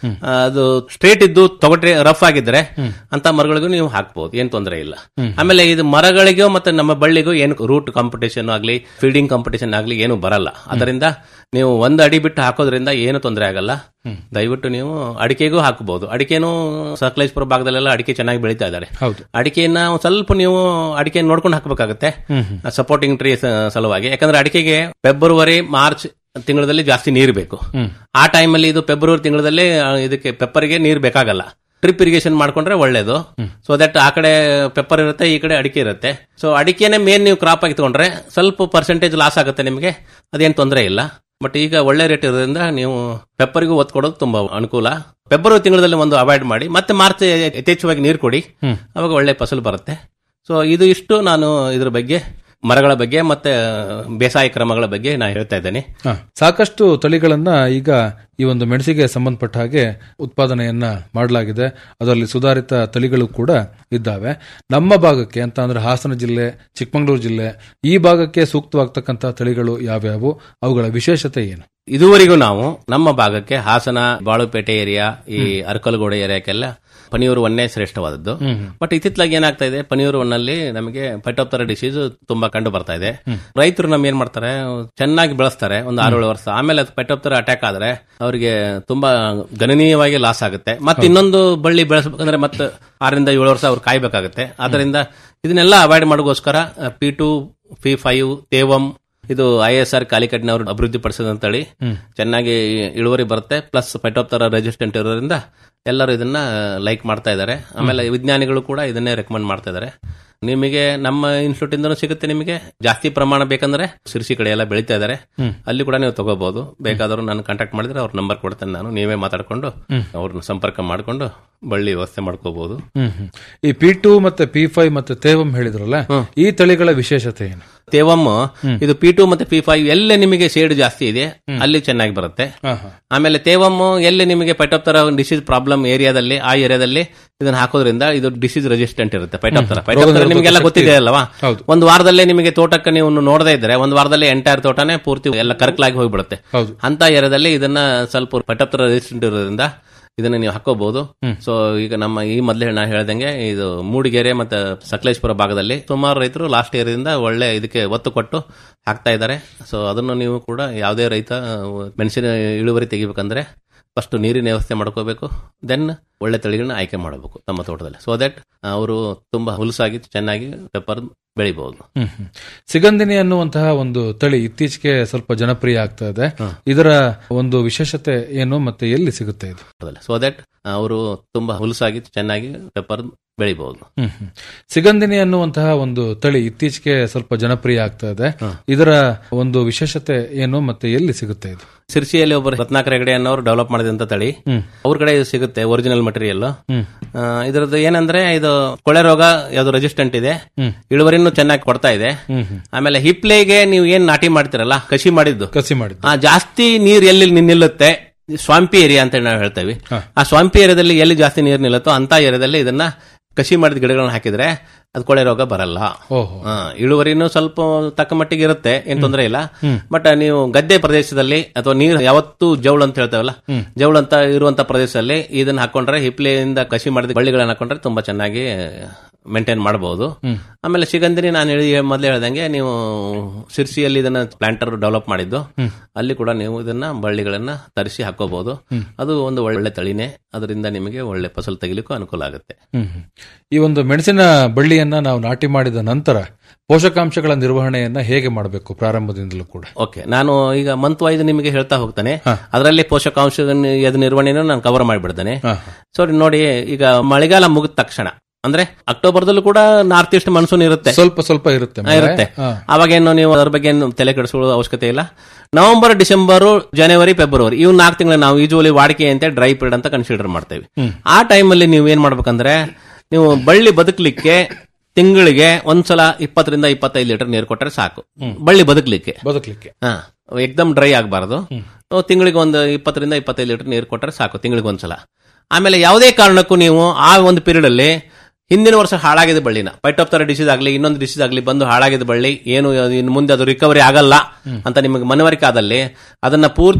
[SPEAKER 7] ಆ, ಅದು ಸ್ಟ್ರೇಟ್ ಇದ್ದು ತೊಗಟೆ ರಫ್ ಆಗಿದ್ರೆ ಅಂತ ಮರಗಳಿಗೂ ನೀವು ಹಾಕ್ಬಹುದು ಏನ್ ತೊಂದರೆ ಇಲ್ಲ ಆಮೇಲೆ ಇದು ಮರಗಳಿಗೂ ಮತ್ತೆ ನಮ್ಮ ಬಳ್ಳಿಗೂ ಏನು ರೂಟ್ ಕಾಂಪಿಟೇಷನ್ ಆಗ್ಲಿ ಫೀಡಿಂಗ್ ಕಾಂಪಿಟೇಷನ್ ಆಗ್ಲಿ ಏನು ಬರಲ್ಲ ಅದರಿಂದ ನೀವು ಒಂದು ಅಡಿ ಬಿಟ್ಟು ಹಾಕೋದ್ರಿಂದ ಏನು ತೊಂದರೆ ಆಗಲ್ಲ ದಯವಿಟ್ಟು ನೀವು ಅಡಿಕೆಗೂ ಹಾಕಬಹುದು ಅಡಿಕೆನೂ ಸಕಲೇಶ್ಪುರ ಭಾಗದಲ್ಲೆಲ್ಲ ಅಡಿಕೆ ಚೆನ್ನಾಗಿ ಬೆಳೀತಾ ಇದ್ದಾರೆ
[SPEAKER 6] ಹೌದು.
[SPEAKER 7] ಅಡಿಕೆನ ಒಂದ್ ಸ್ವಲ್ಪ ನೀವು ಅಡಿಕೆ ನೋಡ್ಕೊಂಡು ಹಾಕಬೇಕಾಗತ್ತೆ ಸಪೋರ್ಟಿಂಗ್ ಟ್ರೀ ಸಲುವಾಗಿ ಯಾಕಂದ್ರೆ ಅಡಿಕೆಗೆ ಫೆಬ್ರವರಿ ಮಾರ್ಚ್ ತಿಂಗಳಲ್ಲಿ ಜಾಸ್ತಿ ನೀರು ಬೇಕು ಆ ಟೈಮಲ್ಲಿ ಇದು ಫೆಬ್ರವರಿ ತಿಂಗಳಲ್ಲಿ ಆ, ಇದಕ್ಕೆ ಪೆಪ್ಪರ್ಗೆ ನೀರು ಬೇಕಾಗಲ್ಲ ಡ್ರಿಪ್ ಇರಿಗೇಷನ್ ಮಾಡ್ಕೊಂಡ್ರೆ ಒಳ್ಳೇದು ಸೊ ದಟ್ ಆ ಕಡೆ ಪೆಪ್ಪರ್ ಇರುತ್ತೆ ಈ ಕಡೆ ಅಡಿಕೆ ಇರುತ್ತೆ ಸೊ ಅಡಿಕೆನೆ ಮೇನ್ ನೀವು ಕ್ರಾಪ್ ಆಗಿ ತಗೊಂಡ್ರೆ ಸ್ವಲ್ಪ ಪರ್ಸೆಂಟೇಜ್ ಲಾಸ್ ಆಗುತ್ತೆ ನಿಮಗೆ ಅದೇನು ತೊಂದರೆ ಇಲ್ಲ ಬಟ್ ಈಗ ಒಳ್ಳೆ ರೇಟ್ ಇರೋದ್ರಿಂದ ನೀವು ಪೆಪ್ಪರ್ಗೂ ಒತ್ತು ಕೊಡೋದು ತುಂಬಾ ಅನುಕೂಲ ಫೆಬ್ರವರಿ ತಿಂಗಳಲ್ಲಿ ಒಂದು ಅವಾಯ್ಡ್ ಮಾಡಿ ಮತ್ತೆ ಮಾರ್ಚ್ ಯಥೇಚ್ಛವಾಗಿ ನೀರು ಕೊಡಿ ಅವಾಗ ಒಳ್ಳೆ ಫಸಲು ಬರುತ್ತೆ ಸೊ ಇದು ಇಷ್ಟು ನಾನು ಇದ್ರ ಬಗ್ಗೆ ಮರಗಳ ಬಗ್ಗೆ ಮತ್ತೆ ಬೇಸಾಯ ಕ್ರಮಗಳ ಬಗ್ಗೆ ನಾನು ಹೇಳ್ತಾ ಇದ್ದೇನೆ
[SPEAKER 6] ಹ, ಸಾಕಷ್ಟು ತಳಿಗಳನ್ನ ಈಗ ಈ ಒಂದು ಮೆಣಸಿಗೆ ಸಂಬಂಧಪಟ್ಟ ಹಾಗೆ ಉತ್ಪಾದನೆಯನ್ನ ಮಾಡಲಾಗಿದೆ ಅದರಲ್ಲಿ ಸುಧಾರಿತ ತಳಿಗಳು ಕೂಡ ಇದ್ದಾವೆ ನಮ್ಮ ಭಾಗಕ್ಕೆ ಅಂತ ಅಂದ್ರೆ ಹಾಸನ ಜಿಲ್ಲೆ ಚಿಕ್ಕಮಗಳೂರು ಜಿಲ್ಲೆ ಈ ಭಾಗಕ್ಕೆ ಸೂಕ್ತವಾಗ್ತಕ್ಕಂಥ ತಳಿಗಳು ಯಾವ್ಯಾವು ಅವುಗಳ ವಿಶೇಷತೆ ಏನು
[SPEAKER 7] ಇದುವರೆಗೂ ನಾವು ನಮ್ಮ ಭಾಗಕ್ಕೆ ಹಾಸನ ಬಾಳುಪೇಟೆ ಏರಿಯಾ ಈ ಅರಕಲಗೋಡೆ ಏರಿಯಾಕ್ಕೆಲ್ಲ ಪನಿಯೂರು ಒನ್ನೇ ಶ್ರೇಷ್ಠವಾದದ್ದು ಬಟ್ ಇತ್ತಿತ್ತಲಾಗಿ ಏನಾಗ್ತಾ ಇದೆ ಪನಿಯೂರು ಒನ್ನಲ್ಲಿ ನಮಗೆ ಪೈಟೋಪ್ತರ ಡಿಸೀಸ್ ತುಂಬಾ ಕಂಡು ಬರ್ತಾ ಇದೆ ರೈತರು ನಮ್ ಏನ್ ಮಾಡ್ತಾರೆ ಚೆನ್ನಾಗಿ ಬೆಳೆಸ್ತಾರೆ ಒಂದು ಆರು ಏಳು ವರ್ಷ ಆಮೇಲೆ ಅದು ಪೈಟೋಪ್ತರ ಅಟ್ಯಾಕ್ ಆದ್ರೆ ಅವರಿಗೆ ತುಂಬಾ ಗಣನೀಯವಾಗಿ ಲಾಸ್ ಆಗುತ್ತೆ ಮತ್ತೆ ಇನ್ನೊಂದು ಬಳ್ಳಿ ಬೆಳೆಸಬೇಕಂದ್ರೆ ಮತ್ತೆ ಆರರಿಂದ ಏಳು ವರ್ಷ ಅವ್ರು ಕಾಯ್ಬೇಕಾಗುತ್ತೆ ಅದರಿಂದ ಇದನ್ನೆಲ್ಲ ಅವಾಯ್ಡ್ ಮಾಡೋಗೋಸ್ಕರ P two P five Thevam ಇದು ಐ ಎಸ್ ಆರ್ ಕಾಲಿಕಟ್ನವರು ಅಭಿವೃದ್ಧಿ ಪಡಿಸಿದಂತ ತಳಿ ಚೆನ್ನಾಗಿ ಇಳುವರಿ ಬರುತ್ತೆ ಪ್ಲಸ್ ಪೈಟೋಪ್ತರ ರೆಸಿಸ್ಟೆಂಟ್ ಇರೋದ್ರಿಂದ ಎಲ್ಲರೂ ಇದನ್ನ ಲೈಕ್ ಮಾಡ್ತಾ ಇದ್ದಾರೆ ಆಮೇಲೆ ವಿಜ್ಞಾನಿಗಳು ಕೂಡ ಇದನ್ನೇ ರೆಕಮೆಂಡ್ ಮಾಡ್ತಾ ಇದ್ದಾರೆ ನಿಮಗೆ ನಮ್ಮ ಇನ್ಸ್ಟಿಟ್ಯೂಟ್ ಇಂದನೂ ಸಿಗುತ್ತೆ ನಿಮಗೆ ಜಾಸ್ತಿ ಪ್ರಮಾಣ ಬೇಕಂದ್ರೆ ಸಿರ್ಸಿ ಕಡೆ ಎಲ್ಲ ಬೆಳೀತಾ ಇದ್ದಾರೆ ಅಲ್ಲಿ ಕೂಡ ನೀವು ತಗೋಬಹುದು ಬೇಕಾದವರು ನಾನು ಕಾಂಟ್ಯಾಕ್ಟ್ ಮಾಡಿದ್ರೆ ಅವ್ರ ನಂಬರ್ ಕೊಡ್ತೇನೆ ನಾನು ನೀವೇ ಮಾತಾಡ್ಕೊಂಡು ಅವ್ರನ್ನ ಸಂಪರ್ಕ ಮಾಡ್ಕೊಂಡು ಬಳ್ಳಿ ವ್ಯವಸ್ಥೆ ಮಾಡ್ಕೋಬಹುದು
[SPEAKER 6] ಹ್ಮ್ ಹ್ಮ್. ಈ ಪಿ ಟು ಮತ್ತೆ ಪಿ ಫೈವ್ ಮತ್ತೆ ತೇವಂ ಹೇಳಿದ್ರಲ್ಲ ಈ ತಳಿಗಳ ವಿಶೇಷತೆ ಏನು
[SPEAKER 7] ತೇವಮ್ ಇದು ಪಿ ಟು ಮತ್ತೆ ಪಿ ಫೈವ್ ಎಲ್ಲೇ ನಿಮಗೆ ಶೇಡ್ ಜಾಸ್ತಿ ಇದೆ ಅಲ್ಲಿ ಚೆನ್ನಾಗಿ ಬರುತ್ತೆ
[SPEAKER 6] ಹಾ, ಹಾ.
[SPEAKER 7] ಆಮೇಲೆ ತೇವಮ್ ಎಲ್ಲಿ ನಿಮಗೆ ಪೈಟೋಪ್ತರ ಡಿಸೀಸ್ ಪ್ರಾಬ್ಲಮ್ ಏರಿಯಾದಲ್ಲಿ ಆ ಏರಿಯಾದಲ್ಲಿ ಇದನ್ನ ಹಾಕೋದ್ರಿಂದ ಇದು ಡಿಸೀಸ್ ರೆಸಿಸ್ಟೆಂಟ್ ಇರುತ್ತೆ ಪೈಟೋಪ್ತರ ಪೈಟೋಪ್ತರ ನಿಮಗೆಲ್ಲ ಗೊತ್ತಿದೆ ಅಲ್ವಾ
[SPEAKER 6] ಹೌದು.
[SPEAKER 7] ಒಂದು ವಾರದಲ್ಲೇ ನಿಮಗೆ ತೋಟಕ್ಕೆ ನೀವು ನೋಡದೇ ಇದ್ರೆ ಒಂದು ವಾರದಲ್ಲಿ ಎಂಟೈರ್ ತೋಟನೇ ಪೂರ್ತಿ ಎಲ್ಲ ಕರ್ಕಲಾಗಿ ಹೋಗ್ಬಿಡುತ್ತೆ
[SPEAKER 6] ಹೌದು.
[SPEAKER 7] ಅಂತ ಏರಿಯಾದಲ್ಲಿ ಇದನ್ನ ಸ್ವಲ್ಪ ಪೈಟೋಪ್ತರ ರೆಸಿಸ್ಟೆಂಟ್ ಇರೋದ್ರಿಂದ ಇದನ್ನ ನೀವು ಹಾಕೋಬಹುದು ಸೊ ಈಗ ನಮ್ಮ ಈ ಮೊದಲೇ ನಾ ಹೇಳ್ದಂಗೆ ಇದು ಮೂಡಿಗೆರೆ ಮತ್ತೆ ಸಕಲೇಶ್ಪುರ ಭಾಗದಲ್ಲಿ ಸುಮಾರು ರೈತರು ಲಾಸ್ಟ್ ಇಯರ್ ಇಂದ ಒಳ್ಳೆ ಇದಕ್ಕೆ ಒತ್ತು ಕೊಟ್ಟು ಹಾಕ್ತಾ ಇದ್ದಾರೆ ಸೊ ಅದನ್ನು ನೀವು ಕೂಡ ಯಾವುದೇ ರೈತ ಮೆಣಸಿನ ಇಳುವರಿ ತೆಗಿಬೇಕಂದ್ರೆ ಫಸ್ಟ್ ನೀರಿನ ವ್ಯವಸ್ಥೆ ಮಾಡ್ಕೋಬೇಕು ದೆನ್ ಒಳ್ಳೆ ತಳಿಗಳನ್ನ ಆಯ್ಕೆ ಮಾಡಬೇಕು ನಮ್ಮ ತೋಟದಲ್ಲಿ ಸೊ ದಟ್ ಅವರು ತುಂಬಾ ಹುಲಸಾಗಿ ಚೆನ್ನಾಗಿ ಪೆಪ್ಪರ್ ಬೆಳಿಬಹುದು
[SPEAKER 6] ಹ್ಮ್ ಹ್ಮ್. ಸಿಗಂದಿನಿ ಅನ್ನುವಂತಹ ಒಂದು ತಳಿ ಇತ್ತೀಚೆಗೆ ಸ್ವಲ್ಪ ಜನಪ್ರಿಯ ಆಗ್ತಾ ಇದೆ ಇದರ ಒಂದು ವಿಶೇಷತೆ ಏನು ಮತ್ತೆ ಎಲ್ಲಿ ಸಿಗುತ್ತೆ ಇದು
[SPEAKER 7] ಸೊ ದಟ್ ಅವರು ತುಂಬಾ ಹುಲಸಾಗಿ ಚೆನ್ನಾಗಿ ಪೆಪ್ಪರ್ ಬೆಳಿಬಹುದು
[SPEAKER 6] ಹ್ಮ್ ಹ್ಮ್. ಸಿಗಂದಿನಿ ಅನ್ನುವಂತಹ ಒಂದು ತಳಿ ಇತ್ತೀಚೆಗೆ ಸ್ವಲ್ಪ ಜನಪ್ರಿಯ ಆಗ್ತಾ ಇದೆ ಇದರ ಒಂದು ವಿಶೇಷತೆ ಏನು ಮತ್ತೆ ಎಲ್ಲಿ ಸಿಗುತ್ತೆ ಇದು
[SPEAKER 7] ಸಿರ್ಸಿಯಲ್ಲಿ ಒಬ್ಬರು ರತ್ನಾಕರ ಹೆಗಡೆ ಅನ್ನೋರು ಡೆವಲಪ್ ಮಾಡಿದಂತ ತಳಿ ಅವ್ರ ಕಡೆ ಇದು ಸಿಗುತ್ತೆ ಒರಿಜಿನಲ್ ಮಟೀರಿಯಲ್ ಇದರದ್ದು ಏನಂದ್ರೆ ಇದು ಕೊಳೆ ರೋಗ ಯಾವ್ದು ರೆಸಿಸ್ಟೆಂಟ್ ಇದೆ ಇಳುವರಿನೂ ಚೆನ್ನಾಗಿ ಕೊಡ್ತಾ ಇದೆ ಆಮೇಲೆ ಹಿಪ್ಲೆಗೆ ನೀವು ಏನ್ ನಾಟಿ ಮಾಡ್ತಿರಲ್ಲ ಕಸಿ ಮಾಡಿದ್ದು
[SPEAKER 6] ಕಸಿ ಮಾಡಿದ್ದು
[SPEAKER 7] ಆ ಜಾಸ್ತಿ ನೀರ್ ಎಲ್ಲಿ ನಿ- ನಿಲ್ಲುತ್ತೆ ಸ್ವಾಂಪಿ ಏರಿಯಾ ಅಂತ ನಾವು ಹೇಳ್ತೇವೆ ಆ ಸ್ವಾಂಪಿ ಏರಿಯಾದಲ್ಲಿ ಎಲ್ಲಿ ಜಾಸ್ತಿ ನೀರು ನಿಲ್ಲುತ್ತೋ ಅಂತ ಏರಿಯಾದಲ್ಲಿ ಇದನ್ನ ಕಸಿ ಮಾಡಿದ ಗಿಡಗಳನ್ನ ಹಾಕಿದ್ರೆ ಅದು ಕೊಳೆ ರೋಗ ಬರಲ್ಲ
[SPEAKER 6] ಓಹೋ
[SPEAKER 7] ಆ, ಇಳುವರಿನೂ ಸ್ವಲ್ಪ ತಕ್ಕ ಮಟ್ಟಿಗೆ ಇರುತ್ತೆ ಏನ್ ತೊಂದರೆ ಇಲ್ಲ ಬಟ್ ನೀವು ಗದ್ದೆ ಪ್ರದೇಶದಲ್ಲಿ ಅಥವಾ ನೀರು ಯಾವತ್ತೂ ಜೌಳು ಅಂತ ಹೇಳ್ತೇವಲ್ಲ ಜೌಳು ಅಂತ ಇರುವಂತ ಪ್ರದೇಶದಲ್ಲಿ ಇದನ್ನ ಹಾಕೊಂಡ್ರೆ ಹಿಪ್ಲೆಯಿಂದ ಕಸಿ ಮಾಡಿದ ಬಳ್ಳಿಗಳನ್ನ ಹಾಕೊಂಡ್ರೆ ತುಂಬಾ ಚೆನ್ನಾಗಿ ಮೇಂಟೈನ್ ಮಾಡಬಹುದು ಆಮೇಲೆ ಸಿಗಂದಿನಿ ನಾನು ಹೇಳಿ ಮೊದಲೇ ಹೇಳ್ದಂಗೆ ನೀವು ಸಿರ್ಸಿಯಲ್ಲಿ ಇದನ್ನ ಪ್ಲಾಂಟರ್ ಡೆವಲಪ್ ಮಾಡಿದ್ದು ಅಲ್ಲಿ ಕೂಡ ನೀವು ಇದನ್ನ ಬಳ್ಳಿಗಳನ್ನ ತರಿಸಿ ಹಾಕೋಬಹುದು ಅದು ಒಂದು ಒಳ್ಳೆ ತಳಿನೇ ಅದರಿಂದ ನಿಮಗೆ ಒಳ್ಳೆ ಫಸಲು ತೆಗಿಲಿಕ್ಕೂ ಅನುಕೂಲ ಆಗುತ್ತೆ
[SPEAKER 6] ಹ್ಮ್ ಹ್ಮ್. ಈ ಒಂದು ಮೆಣಸಿನ ಬಳ್ಳಿಯನ್ನ ನಾವು ನಾಟಿ ಮಾಡಿದ ನಂತರ ಪೋಷಕಾಂಶಗಳ ನಿರ್ವಹಣೆಯನ್ನ ಹೇಗೆ ಮಾಡಬೇಕು ಪ್ರಾರಂಭದಿಂದಲೂ ಕೂಡ
[SPEAKER 7] ಓಕೆ ನಾನು ಈಗ ಮಂತ್ ವೈಸ್ ನಿಮಗೆ ಹೇಳ್ತಾ ಹೋಗ್ತಾನೆ ಅದರಲ್ಲಿ ಪೋಷಕಾಂಶ ಅದ್ ನಿರ್ವಹಣೆಯನ್ನು ನಾನು ಕವರ್ ಮಾಡಿಬಿಡ್ತೇನೆ ಸೊ ನೋಡಿ ಈಗ ಮಳೆಗಾಲ ಮುಗಿದ ತಕ್ಷಣ ಅಂದ್ರೆ ಅಕ್ಟೋಬರ್ದಲ್ಲೂ ಕೂಡ ನಾರ್ತ್ ಈಸ್ಟ್ ಮಾನ್ಸೂನ್ ಇರುತ್ತೆ
[SPEAKER 6] ಸ್ವಲ್ಪ ಸ್ವಲ್ಪ ಇರುತ್ತೆ
[SPEAKER 7] ಹಾ,
[SPEAKER 6] ಮಳೆ.
[SPEAKER 7] ಇರುತ್ತೆ
[SPEAKER 6] ಹಾ.
[SPEAKER 7] ಅವಾಗೇನು ನೀವು ಅದ್ರ ಬಗ್ಗೆ ಏನು ತಲೆ ಕೆಡಿಸ್ಕೊಳ್ಳೋ ಅವಶ್ಯಕತೆ ಇಲ್ಲ ನವೆಂಬರ್ ಡಿಸೆಂಬರ್ ಜನವರಿ ಫೆಬ್ರವರಿ ಇವು ನಾಲ್ಕು ತಿಂಗಳು ನಾವು ಯೂಶುವಲಿ ವಾಡಿಕೆ ಅಂತ ಡ್ರೈ ಪೀರಿಯಡ್ ಅಂತ ಕನ್ಸಿಡರ್ ಮಾಡ್ತೇವೆ ಆ ಟೈಮಲ್ಲಿ ನೀವು ಏನ್ ಮಾಡ್ಬೇಕಂದ್ರೆ ನೀವು ಬಳ್ಳಿ ಬದುಕಲಿಕ್ಕೆ ತಿಂಗಳಿಗೆ ಒಂದ್ಸಲ ಇಪ್ಪತ್ತರಿಂದ ಇಪ್ಪತ್ತೈದು ಲೀಟರ್ ನೀರು ಕೊಟ್ಟರೆ ಸಾಕು ಬಳ್ಳಿ ಬದುಕಲಿಕ್ಕೆ
[SPEAKER 6] ಬದುಕಲಿಕ್ಕೆ
[SPEAKER 7] ಹಾ ಎಕ್ದಮ್ ಡ್ರೈ ಆಗಬಾರ್ದು ತಿಂಗಳಿಗೆ ಒಂದು ಇಪ್ಪತ್ತರಿಂದ ಇಪ್ಪತ್ತೈದು ಲೀಟರ್ ನೀರು ಕೊಟ್ಟರೆ ಸಾಕು ತಿಂಗಳಿಗೆ ಒಂದ್ಸಲ ಆಮೇಲೆ ಯಾವುದೇ ಕಾರಣಕ್ಕೂ ನೀವು ಆ ಒಂದು ಪೀರಿಯಡ್ ಅಲ್ಲಿ ಹಿಂದಿನ ವರ್ಷ ಹಾಳಾಗಿದ್ದ ಬಳ್ಳಿನ ಪೈಟೋಪ್ತರ ಡಿಸೀಸ್ ಆಗಲಿ ಇನ್ನೊಂದು ಡಿಸೀಸ್ ಆಗಲಿ ಬಂದು ಹಾಳಾಗಿದ್ದ ಬಳ್ಳಿ ಏನು ಇನ್ನು ಮುಂದೆ ಅದು ರಿಕವರಿ ಆಗಲ್ಲ ಅಂತ ನಿಮಗೆ ಮನವರಿಕೆ ಆದಲ್ಲಿ ಅದನ್ನ ಪೂರ್ತಿ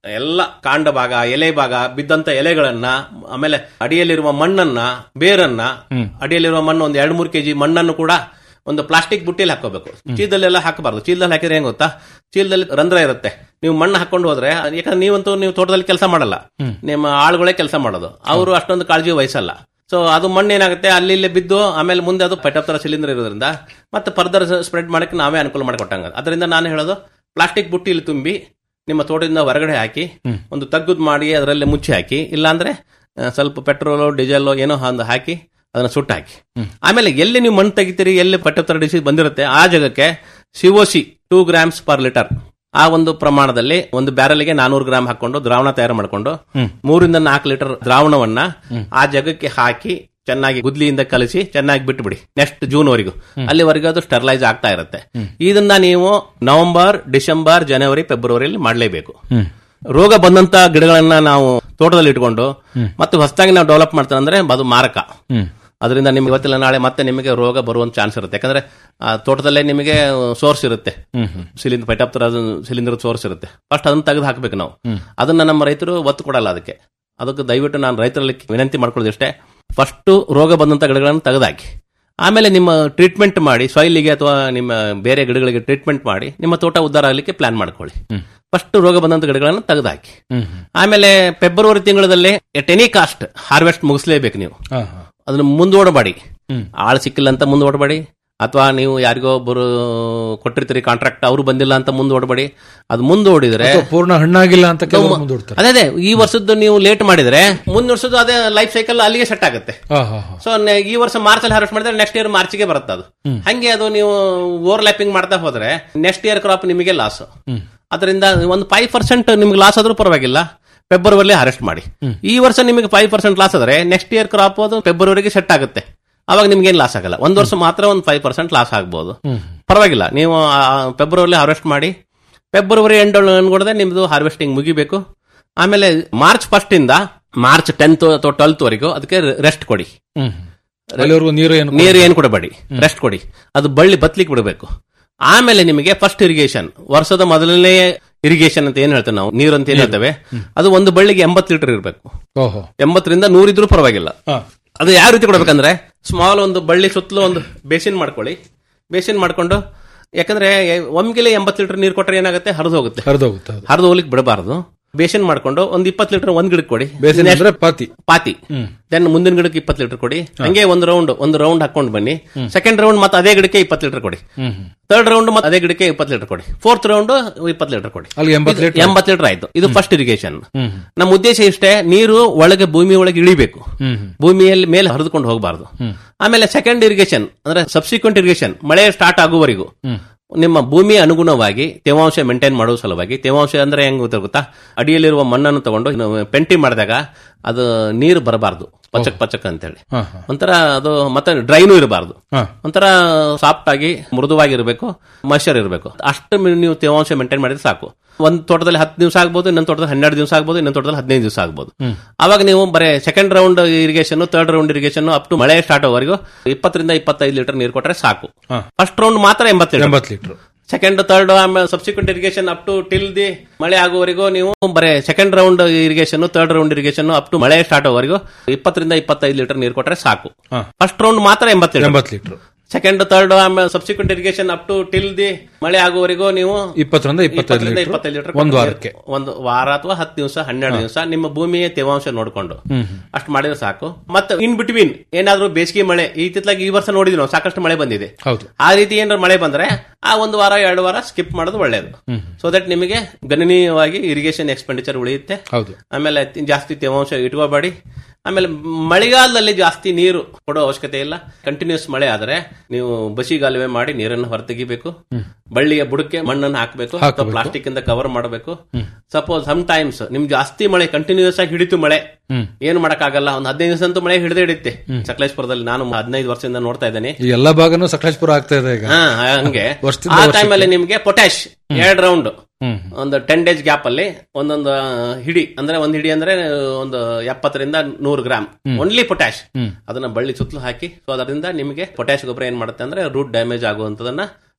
[SPEAKER 7] ಎಲ್ಲ ಕಾಂಡ ಭಾಗ ಎಲೆ ಭಾಗ ಬಿದ್ದಂತ ಎಲೆಗಳನ್ನ ಆಮೇಲೆ ಅಡಿಯಲ್ಲಿರುವ ಮಣ್ಣನ್ನ ಬೇರನ್ನ ಅಡಿಯಲ್ಲಿರುವ ಮಣ್ಣು ಒಂದು ಎರಡು ಮೂರು ಕೆಜಿ ಮಣ್ಣನ್ನು ಕೂಡ ಒಂದು ಪ್ಲಾಸ್ಟಿಕ್ ಬುಟ್ಟಿಯಲ್ಲಿ ಹಾಕೋಬೇಕು ಚೀಲದಲ್ಲೆಲ್ಲ ಹಾಕಬಾರ್ದು ಚೀಲದಲ್ಲಿ ಹಾಕಿದ್ರೆ ಹೆಂಗ್ ಗೊತ್ತಾ ಚೀಲದಲ್ಲಿ ರಂಧ್ರ ಇರುತ್ತೆ ನೀವು ಮಣ್ಣು ಹಾಕೊಂಡು ಹೋದ್ರೆ ಯಾಕಂದ್ರೆ ನೀವಂತೂ ನೀವು ತೋಟದಲ್ಲಿ ಕೆಲಸ ಮಾಡಲ್ಲ ನಿಮ್ಮ ಆಳುಗಳೇ ಕೆಲಸ ಮಾಡೋದು ಅವರು ಅಷ್ಟೊಂದು ಕಾಳಜಿ ವಹಿಸಲ್ಲ ಸೊ ಅದು ಮಣ್ಣು ಏನಾಗುತ್ತೆ ಅಲ್ಲಿ ಇಲ್ಲಿ ಬಿದ್ದು ಆಮೇಲೆ ಮುಂದೆ ಅದು ಪೆಟಪ್ತರ ಸಿಲಿಂಡರ್ ಇರೋದ್ರಿಂದ ಮತ್ತೆ ಫರ್ದರ್ ಸ್ಪ್ರೆಡ್ ಮಾಡಕ್ಕೆ ನಾವೇ ಅನುಕೂಲ ಮಾಡಿಕೊಟ್ಟಂಗ ಅದರಿಂದ ನಾನು ಹೇಳೋದು ಪ್ಲಾಸ್ಟಿಕ್ ಬುಟ್ಟಿಲಿ ತುಂಬಿ ನಿಮ್ಮ ತೋಟದಿಂದ ಹೊರಗಡೆ ಹಾಕಿ ಒಂದು ತಗ್ಗುದ್ ಮಾಡಿ ಅದರಲ್ಲಿ ಮುಚ್ಚಿ ಹಾಕಿ ಇಲ್ಲಾಂದ್ರೆ ಆ, ಸ್ವಲ್ಪ ಪೆಟ್ರೋಲು ಡೀಸೆಲ್ ಏನೋ ಒಂದು ಹಾಕಿ ಅದನ್ನ ಸುಟ್ಟು ಹಾಕಿ ಆಮೇಲೆ ಎಲ್ಲಿ ನೀವು ಮಣ್ಣು ತೆಗಿತೀರಿ ಎಲ್ಲಿ ಪೆಟ್ರೋಲ್ ಡಿಸೀಸ್ ಬಂದಿರುತ್ತೆ ಆ ಜಾಗಕ್ಕೆ COC two grams per litre ಆ ಒಂದು ಪ್ರಮಾಣದಲ್ಲಿ ಒಂದು ಬ್ಯಾರಲ್ಗೆ ನಾನೂರು ಗ್ರಾಮ್ ಹಾಕೊಂಡು ದ್ರಾವಣ ತಯಾರು ಮಾಡಿಕೊಂಡು ಮೂರಿಂದ ನಾಲ್ಕು ಲೀಟರ್ ದ್ರಾವಣವನ್ನ ಆ ಜಾಗಕ್ಕೆ ಹಾಕಿ ಚೆನ್ನಾಗಿ ಗುದ್ಲಿಯಿಂದ ಕಲಿಸಿ ಚೆನ್ನಾಗಿ ಬಿಟ್ಬಿಡಿ ನೆಕ್ಸ್ಟ್ ಜೂನ್ ವರೆಗೂ ಅಲ್ಲಿವರೆಗೂ ಅದು ಸ್ಟೆರ್ಲೈಸ್ ಆಗ್ತಾ ಇರುತ್ತೆ ಇದನ್ನ ನೀವು ನವೆಂಬರ್ ಡಿಸೆಂಬರ್ ಜನವರಿ ಫೆಬ್ರವರಿಯಲ್ಲಿ ಮಾಡಲೇಬೇಕು ರೋಗ ಬಂದಂತ ಗಿಡಗಳನ್ನ ನಾವು ತೋಟದಲ್ಲಿ ಇಟ್ಕೊಂಡು ಮತ್ತೆ ಹೊಸದಾಗಿ ನಾವು ಡೆವಲಪ್ ಮಾಡ್ತೇವೆ ಅಂದ್ರೆ ಅದು ಮಾರಕ ಅದರಿಂದ ನಿಮ್ಗೆ ಇವತ್ತಿಲ್ಲ ನಾಳೆ ಮತ್ತೆ ನಿಮಗೆ ರೋಗ ಬರುವಂತ ಚಾನ್ಸ್ ಇರುತ್ತೆ ಯಾಕಂದ್ರೆ ಆ ತೋಟದಲ್ಲೇ ನಿಮಗೆ ಸೋರ್ಸ್ ಇರುತ್ತೆ ಸಿಲಿಂಡರ್ ಪೈಟಾಪ್ತರ ಸಿಲಿಂಡರ್ ಸೋರ್ಸ್ ಇರುತ್ತೆ ಫಸ್ಟ್ ಅದನ್ನ ತೆಗೆದು ಹಾಕ್ಬೇಕು ನಾವು ಅದನ್ನ ನಮ್ಮ ರೈತರು ಒತ್ತು ಕೊಡಲ್ಲ ಅದಕ್ಕೆ ಅದಕ್ಕೆ ದಯವಿಟ್ಟು ನಾನು ರೈತರಲ್ಲಿ ವಿನಂತಿ ಮಾಡ್ಕೊಳ್ಳೋದಿಷ್ಟೇ ಫಸ್ಟ್ ರೋಗ ಬಂದಂತ ಗಿಡಗಳನ್ನು ತೆಗೆದಾಕಿ ಆಮೇಲೆ ನಿಮ್ಮ ಟ್ರೀಟ್ಮೆಂಟ್ ಮಾಡಿ ಸಾಯಿಲಿಗೆ ಅಥವಾ ನಿಮ್ಮ ಬೇರೆ ಗಿಡಗಳಿಗೆ ಟ್ರೀಟ್ಮೆಂಟ್ ಮಾಡಿ ನಿಮ್ಮ ತೋಟ ಉದ್ಧಾರ ಆಗಲಿಕ್ಕೆ ಪ್ಲಾನ್ ಮಾಡ್ಕೊಳ್ಳಿ ಫಸ್ಟ್ ರೋಗ ಬಂದಂತ ಗಿಡಗಳನ್ನು ತೆಗೆದಾಕಿ ಆಮೇಲೆ ಫೆಬ್ರವರಿ ತಿಂಗಳಲ್ಲಿ ಎಟ್ ಎನಿ ಕಾಸ್ಟ್ ಹಾರ್ವೆಸ್ಟ್ ಮುಗಿಸ್ಲೇಬೇಕು ನೀವು ಅದನ್ನ ಮುಂದೋಡಬೇಡಿ ಆಳ್ ಸಿಕ್ಕಿಲ್ಲ ಅಂತ ಮುಂದೋಡಬೇಡಿ ಅಥವಾ ನೀವು ಯಾರಿಗೋ ಒಬ್ಬರು ಕೊಟ್ಟಿರ್ತೀರಿ ಕಾಂಟ್ರಾಕ್ಟ್ ಅವರು ಬಂದಿಲ್ಲ ಅಂತ ಮುಂದೋಡಬೇಡಿ ಅದು ಮುಂದೋಡಿದ್ರೆ
[SPEAKER 6] ಅಥವಾ ಪೂರ್ಣ ಹಣ್ಣಾಗಿಲ್ಲ ಅಂತ ಕೆಲವರು ಮುಂದೂಡ್ತಾರೆ
[SPEAKER 7] ಅದೇ ಅದೇ ಈ ವರ್ಷದ್ದು ನೀವು ಲೇಟ್ ಮಾಡಿದ್ರೆ ಮುಂದಿನ ವರ್ಷದ್ದು ಅದೇ ಲೈಫ್ ಸೈಕಲ್ ಅಲ್ಲಿಗೆ ಸೆಟ್ ಆಗುತ್ತೆ
[SPEAKER 6] ಹಾ ಹಾ ಹಾ
[SPEAKER 7] ಸೊ ಈ ವರ್ಷ ಮಾರ್ಚ್ ಅಲ್ಲಿ ಹಾರ್ವೆಸ್ಟ್ ಮಾಡಿದ್ರೆ ನೆಕ್ಸ್ಟ್ ಇಯರ್ ಮಾರ್ಚ್ಗೆ ಬರುತ್ತೆ ಅದು ಹಂಗೆ ಅದು ನೀವು ಓವರ್ ಲ್ಯಾಪಿಂಗ್ ಮಾಡ್ತಾ ಹೋದ್ರೆ ನೆಕ್ಸ್ಟ್ ಇಯರ್ ಕ್ರಾಪ್ ನಿಮಗೆ ಲಾಸ್ ಅದರಿಂದ ಒಂದು ಫೈವ್ ಪರ್ಸೆಂಟ್ ನಿಮ್ಗೆ ಲಾಸ್ ಆದ್ರೂ ಪರವಾಗಿಲ್ಲ ಫೆಬ್ರವರಿ ಹಾರೆಸ್ಟ್ ಮಾಡಿ ಈ ವರ್ಷ ನಿಮಗೆ ಫೈವ್ ಪರ್ಸೆಂಟ್ ಲಾಸ್ ಆದ್ರೆ ನೆಕ್ಸ್ಟ್ ಇಯರ್ ಕ್ರಾಪ್ ಅದು ಫೆಬ್ರವರಿಗೆ ಸೆಟ್ ಆಗುತ್ತೆ ಅವಾಗ ನಿಮ್ಗೆ ಏನ್ ಲಾಸ್ ಆಗಲ್ಲ ಒಂದ್ ವರ್ಷ ಮಾತ್ರ ಒಂದು ಫೈವ್ ಪರ್ಸೆಂಟ್ ಲಾಸ್ ಆಗ್ಬೋದು ಪರವಾಗಿಲ್ಲ ನೀವು ಫೆಬ್ರವರಿ ಹಾರ್ವೆಸ್ಟ್ ಮಾಡಿ ಫೆಬ್ರವರಿ ಎಂಡ್ ಅನ್ಕೊಡದೆ ನಿಮ್ದು ಹಾರ್ವೆಸ್ಟಿಂಗ್ ಮುಗಿಬೇಕು ಆಮೇಲೆ ಮಾರ್ಚ್ ಫಸ್ಟ್ ಇಂದ ಮಾರ್ಚ್ ಟೆಂತ್ ಅಥವಾ ಟ್ವೆಲ್ತ್ ವರೆಗೂ ಅದಕ್ಕೆ ರೆಸ್ಟ್ ಕೊಡಿ
[SPEAKER 6] ಹ್ಮ್ ಅಲ್ಲಿವರೆಗೂ ನೀರು ಏನು
[SPEAKER 7] ನೀರು ಏನು ಕೊಡಬೇಡಿ ರೆಸ್ಟ್ ಕೊಡಿ ಅದು ಬಳ್ಳಿ ಬತ್ಲಿಕ್ಕೆ ಬಿಡಬೇಕು ಆಮೇಲೆ ನಿಮಗೆ ಫಸ್ಟ್ ಇರಿಗೇಷನ್ ವರ್ಷದ ಮೊದಲನೇ ಇರಿಗೇಷನ್ ಅಂತ ಏನ್ ಹೇಳ್ತೇವೆ ನಾವು ನೀರು ಅಂತ ಏನ್ ಹೇಳ್ತೇವೆ ಅದು ಒಂದು ಬಳ್ಳಿಗೆ ಎಂಬತ್ತು ಲೀಟರ್ ಇರಬೇಕು
[SPEAKER 6] ಓಹೋ
[SPEAKER 7] ಎಂಬತ್ತರಿಂದ ನೂರಿದ್ರೂ ಪರವಾಗಿಲ್ಲ
[SPEAKER 6] ಹಾ
[SPEAKER 7] ಅದು ಯಾವ ರೀತಿ ಕೊಡ್ಬೇಕಂದ್ರೆ ಸ್ಮಾಲ್ ಒಂದು ಬಳ್ಳಿ ಸುತ್ತಲೂ ಒಂದು ಬೇಸಿನ್ ಮಾಡ್ಕೊಳ್ಳಿ ಬೇಸಿನ್ ಮಾಡ್ಕೊಂಡು ಯಾಕಂದ್ರೆ ಒಮ್ಗಿಲೆ ಎಂಬತ್ತು ಲೀಟರ್ ನೀರು ಕೊಟ್ಟರೆ ಏನಾಗುತ್ತೆ ಹರಿದು ಹೋಗುತ್ತೆ
[SPEAKER 6] ಹರಿದೋಗುತ್ತೆ ಅದು
[SPEAKER 7] ಹರಿದು ಹೋಗ್ಲಿಕ್ಕೆ ಬಿಡಬಾರ್ದು ಬೇಸಿನ್ ಮಾಡ್ಕೊಂಡು ಒಂದ್ ಇಪ್ಪತ್ತು ಲೀಟರ್ ಒಂದ್ ಗಿಡಕ್ಕೆ ಕೊಡಿ
[SPEAKER 6] ಬೇಸಿನ್ ಅಂದ್ರೆ ಪಾತಿ
[SPEAKER 7] ಪಾತಿ ದೆನ್ ಮುಂದಿನ ಗಿಡಕ್ಕೆ ಇಪ್ಪತ್ತು ಲೀಟರ್ ಕೊಡಿ ಹಂಗೆ ಒಂದು ರೌಂಡ್ ಒಂದು ರೌಂಡ್ ಹಾಕೊಂಡು ಬನ್ನಿ ಸೆಕೆಂಡ್ ರೌಂಡ್ ಮತ್ತೆ ಅದೇ ಗಿಡಕ್ಕೆ ಇಪ್ಪತ್ತು ಲೀಟರ್ ಕೊಡಿ ಥರ್ಡ್ ರೌಂಡ್ ಮತ್ತೆ ಅದೇ ಗಿಡಕ್ಕೆ ಇಪ್ಪತ್ತು ಲೀಟರ್ ಕೊಡಿ ಫೋರ್ತ್ ರೌಂಡ್ ಇಪ್ಪತ್ತು ಲೀಟರ್ ಕೊಡಿ
[SPEAKER 6] ಅಲ್ಲಿ ಎಂಬತ್ತು ಲೀಟರ್
[SPEAKER 7] ಎಂಬತ್ತು ಲೀಟರ್ ಆಯ್ತು ಇದು ಫಸ್ಟ್ ಇರಿಗೇಷನ್ ನಮ್ಮ ಉದ್ದೇಶ ಇಷ್ಟೇ ನೀರು ಒಳಗೆ ಭೂಮಿ ಒಳಗೆ ಇಳಿಬೇಕು ಭೂಮಿಯಲ್ಲಿ ಮೇಲೆ ಹರಿದುಕೊಂಡು ಹೋಗಬಾರ್ದು ಆಮೇಲೆ ಸೆಕೆಂಡ್ ಇರಿಗೇಷನ್ ಅಂದ್ರೆ ಸಬ್ಸಿಕ್ವೆಂಟ್ ಇರಿಗೇಷನ್ ಮಳೆ ಸ್ಟಾರ್ಟ್ ಆಗುವವರೆಗೂ ನಿಮ್ಮ ಭೂಮಿಯ ಅನುಗುಣವಾಗಿ ತೇವಾಂಶ ಮೇಂಟೈನ್ ಮಾಡುವ ಸಲುವಾಗಿ ತೇವಾಂಶ ಅಂದ್ರೆ ಹೆಂಗ್ ಗೊತ್ತಾ ಗೊತ್ತಾ ಅಡಿಯಲ್ಲಿರುವ ಮಣ್ಣನ್ನು ತಗೊಂಡು ಪೆಂಟಿ ಮಾಡಿದಾಗ ಅದು ನೀರು ಬರಬಾರ್ದು ಪಚಕ್ ಪಚಕ್ ಅಂತೇಳಿ
[SPEAKER 6] ಹಾ ಹಾ
[SPEAKER 7] ಒಂಥರ ಅದು ಮತ್ತೆ ಡ್ರೈನು ಇರಬಾರ್ದು
[SPEAKER 6] ಹಾ.
[SPEAKER 7] ಒಂಥರ ಸಾಫ್ಟ್ ಆಗಿ ಮೃದುವಾಗಿರ್ಬೇಕು ಮಾಯ್ಚರ್ ಇರಬೇಕು ಅಷ್ಟು ಮಿ- ನೀವು ತೇವಾಂಶ ಮೇಂಟೈನ್ ಮಾಡಿದ್ರೆ ಸಾಕು ಒಂದ್ ತೋಟದಲ್ಲಿ ಹತ್ತು ದಿವಸ ಆಗ್ಬೋದು ಇನ್ನೊಂದು ತೋಟದಲ್ಲಿ ಹನ್ನೆರಡು ದಿವಸ ಆಗ್ಬೋದು ಇನ್ನೊಂದು ತೋಟದಲ್ಲಿ ಹದಿನೈದು ದಿವಸ ಆಗ್ಬೋದು ಅವಾಗ ನೀವು ಬರೀ second round irrigation third round irrigation up to ಮಳೆ ಸ್ಟಾರ್ಟ್ ಆಗೋವರೆಗೂ ಇಪ್ಪತ್ತರಿಂದ ಇಪ್ಪತ್ತೈದು ಲೀಟರ್ ನೀರು ಕೊಟ್ಟರೆ ಸಾಕು
[SPEAKER 6] ಹಾ.
[SPEAKER 7] ಫಸ್ಟ್ ರೌಂಡ್ ಮಾತ್ರ ಎಂಬತ್ತು ಲೀಟರ್
[SPEAKER 6] ಎಂಬತ್ತು ಲೀಟರ್
[SPEAKER 7] ಸೆಕೆಂಡ್ ಥರ್ಡ್ ಆಮೇಲೆ subsequent irrigation up to till the ಮಳೆ ಆಗುವವರೆಗೂ ನೀವು ಬರೀ second round irrigation third round irrigation up to ಮಳೆ ಸ್ಟಾರ್ಟ್ ಆಗುವವರೆಗೂ ಇಪ್ಪತ್ತರಿಂದ ಇಪ್ಪತ್ತೈದು ಲೀಟರ್ ನೀರು ಕೊಟ್ಟರೆ ಸಾಕು
[SPEAKER 6] ಹಾ.
[SPEAKER 7] ಫಸ್ಟ್ ರೌಂಡ್ ಮಾತ್ರ ಎಂಬತ್ತು ಲೀಟರ್
[SPEAKER 6] ಎಂಬತ್ತು ಲೀಟರ್
[SPEAKER 7] ಸೆಕೆಂಡ್ ಥರ್ಡ್ ಆಮೇಲೆ subsequent irrigation up to till the ಮಳೆ ಆಗುವವರೆಗೂ ನೀವು
[SPEAKER 6] ಇಪ್ಪತ್ತರಿಂದ ಇಪ್ಪತ್ತೈದು
[SPEAKER 7] ಇಪ್ಪತ್ತರಿಂದ
[SPEAKER 6] ಲೀಟರ್
[SPEAKER 7] ಇಪ್ಪತ್ತೈದು ಲೀಟರ್
[SPEAKER 6] ಒಂದು ವಾರಕ್ಕೆ
[SPEAKER 7] ಒಂದು ವಾರ ಅಥವಾ ಹತ್ತು ದಿವಸ ಹನ್ನೆರಡು ದಿವಸ ನಿಮ್ಮ ಭೂಮಿಯ ತೇವಾಂಶ ನೋಡಿಕೊಂಡು ಅಷ್ಟು ಮಾಡಿದ್ರೆ ಸಾಕು ಮತ್ತೆ ಇನ್ ಬಿಟ್ವೀನ್ ಏನಾದ್ರೂ ಬೇಸಿಗೆ ಮಳೆ ಇತ್ತಿತ್ತಲಾಗಿ ಈ ವರ್ಷ ನೋಡಿದ್ವಿ ನಾವು ಸಾಕಷ್ಟು ಮಳೆ ಬಂದಿದೆ
[SPEAKER 6] ಹೌದು
[SPEAKER 7] ಆ ರೀತಿ ಏನಾದ್ರು ಮಳೆ ಬಂದ್ರೆ ಆ ಒಂದು ವಾರ ಎರಡು ವಾರ ಸ್ಕಿಪ್ ಮಾಡೋದು ಒಳ್ಳೇದು ಸೊ ದಟ್ ನಿಮಗೆ ಗಣನೀಯವಾಗಿ ಇರಿಗೇಷನ್ ಎಕ್ಸ್ಪೆಂಡಿಚರ್ ಉಳಿಯುತ್ತೆ
[SPEAKER 6] ಹೌದು
[SPEAKER 7] ಆಮೇಲೆ ತಿ- ಜಾಸ್ತಿ ತೇವಾಂಶ ಇಟ್ಕೋಬೇಡಿ ಆಮೇಲೆ ಮಳೆಗಾಲದಲ್ಲಿ ಜಾಸ್ತಿ ನೀರು ಕೊಡೋ ಅವಶ್ಯಕತೆ ಇಲ್ಲ ಕಂಟಿನ್ಯೂಸ್ ಮಳೆ ಆದ್ರೆ ನೀವು ಬಸಿಗಾಲುವೆ ಮಾಡಿ ನೀರನ್ನು ಹೊರತೆಗಿಬೇಕು ಬಳ್ಳಿಯ ಬುಡಕ್ಕೆ ಮಣ್ಣನ್ನು ಹಾಕಬೇಕು ಅಥವಾ ಪ್ಲಾಸ್ಟಿಕ್ ಇಂದ ಕವರ್ ಮಾಡಬೇಕು ಸಪೋಸ್ ಸಮ್ ಟೈಮ್ಸ್ ನಿಮ್ ಜಾಸ್ತಿ ಮಳೆ ಕಂಟಿನ್ಯೂಸ್ ಆಗಿ ಹಿಡಿತು ಮಳೆ ಏನು ಮಾಡಕ್ಕಾಗಲ್ಲ ಒಂದು ಹದಿನೈದು ದಿವಸ ಅಂತೂ ಮಳೆ ಹಿಡಿದೇ ಹಿಡಿತೆ ಸಕಲೇಶ್ಪುರದಲ್ಲಿ ನಾನು ಹದಿನೈದು ವರ್ಷದಿಂದ ನೋಡ್ತಾ ಇದ್ದೇನೆ
[SPEAKER 6] ಈ ಎಲ್ಲಾ ಭಾಗನೂ ಸಕಲೇಶ್ಪುರ ಆಗ್ತಾ ಇದೆ ಈಗ
[SPEAKER 7] ಹಾ, ಹಂಗೆ
[SPEAKER 6] ವರ್ಷದಿಂದ
[SPEAKER 7] ಆ ಟೈಮಲ್ಲಿ ನಿಮ್ಗೆ ಪೊಟ್ಯಾಶ್ ಎರಡ್ ರೌಂಡ್
[SPEAKER 6] ಹ್ಮ್.
[SPEAKER 7] ಒಂದು ಟೆನ್ ಡೇಸ್ ಗ್ಯಾಪ್ ಅಲ್ಲಿ ಒಂದೊಂದು ಆ, ಹಿಡಿ ಅಂದ್ರೆ ಒಂದ್ ಹಿಡಿ ಅಂದ್ರೆ ಒಂದು ಎಪ್ಪತ್ತರಿಂದ ನೂರು ಗ್ರಾಮ್ ಓನ್ಲಿ ಪೊಟ್ಯಾಶ್ ಅದನ್ನ ಬಳ್ಳಿ ಸುತ್ತಲೂ ಹಾಕಿ ಸೊ ಅದರಿಂದ ನಿಮಗೆ ಪೊಟ್ಯಾಶ್ ಗೊಬ್ಬರ ಏನ್ ಮಾಡುತ್ತೆ ಅಂದ್ರೆ ರೂಟ್ ಡ್ಯಾಮೇಜ್ ಆಗುವಂತದನ್ನ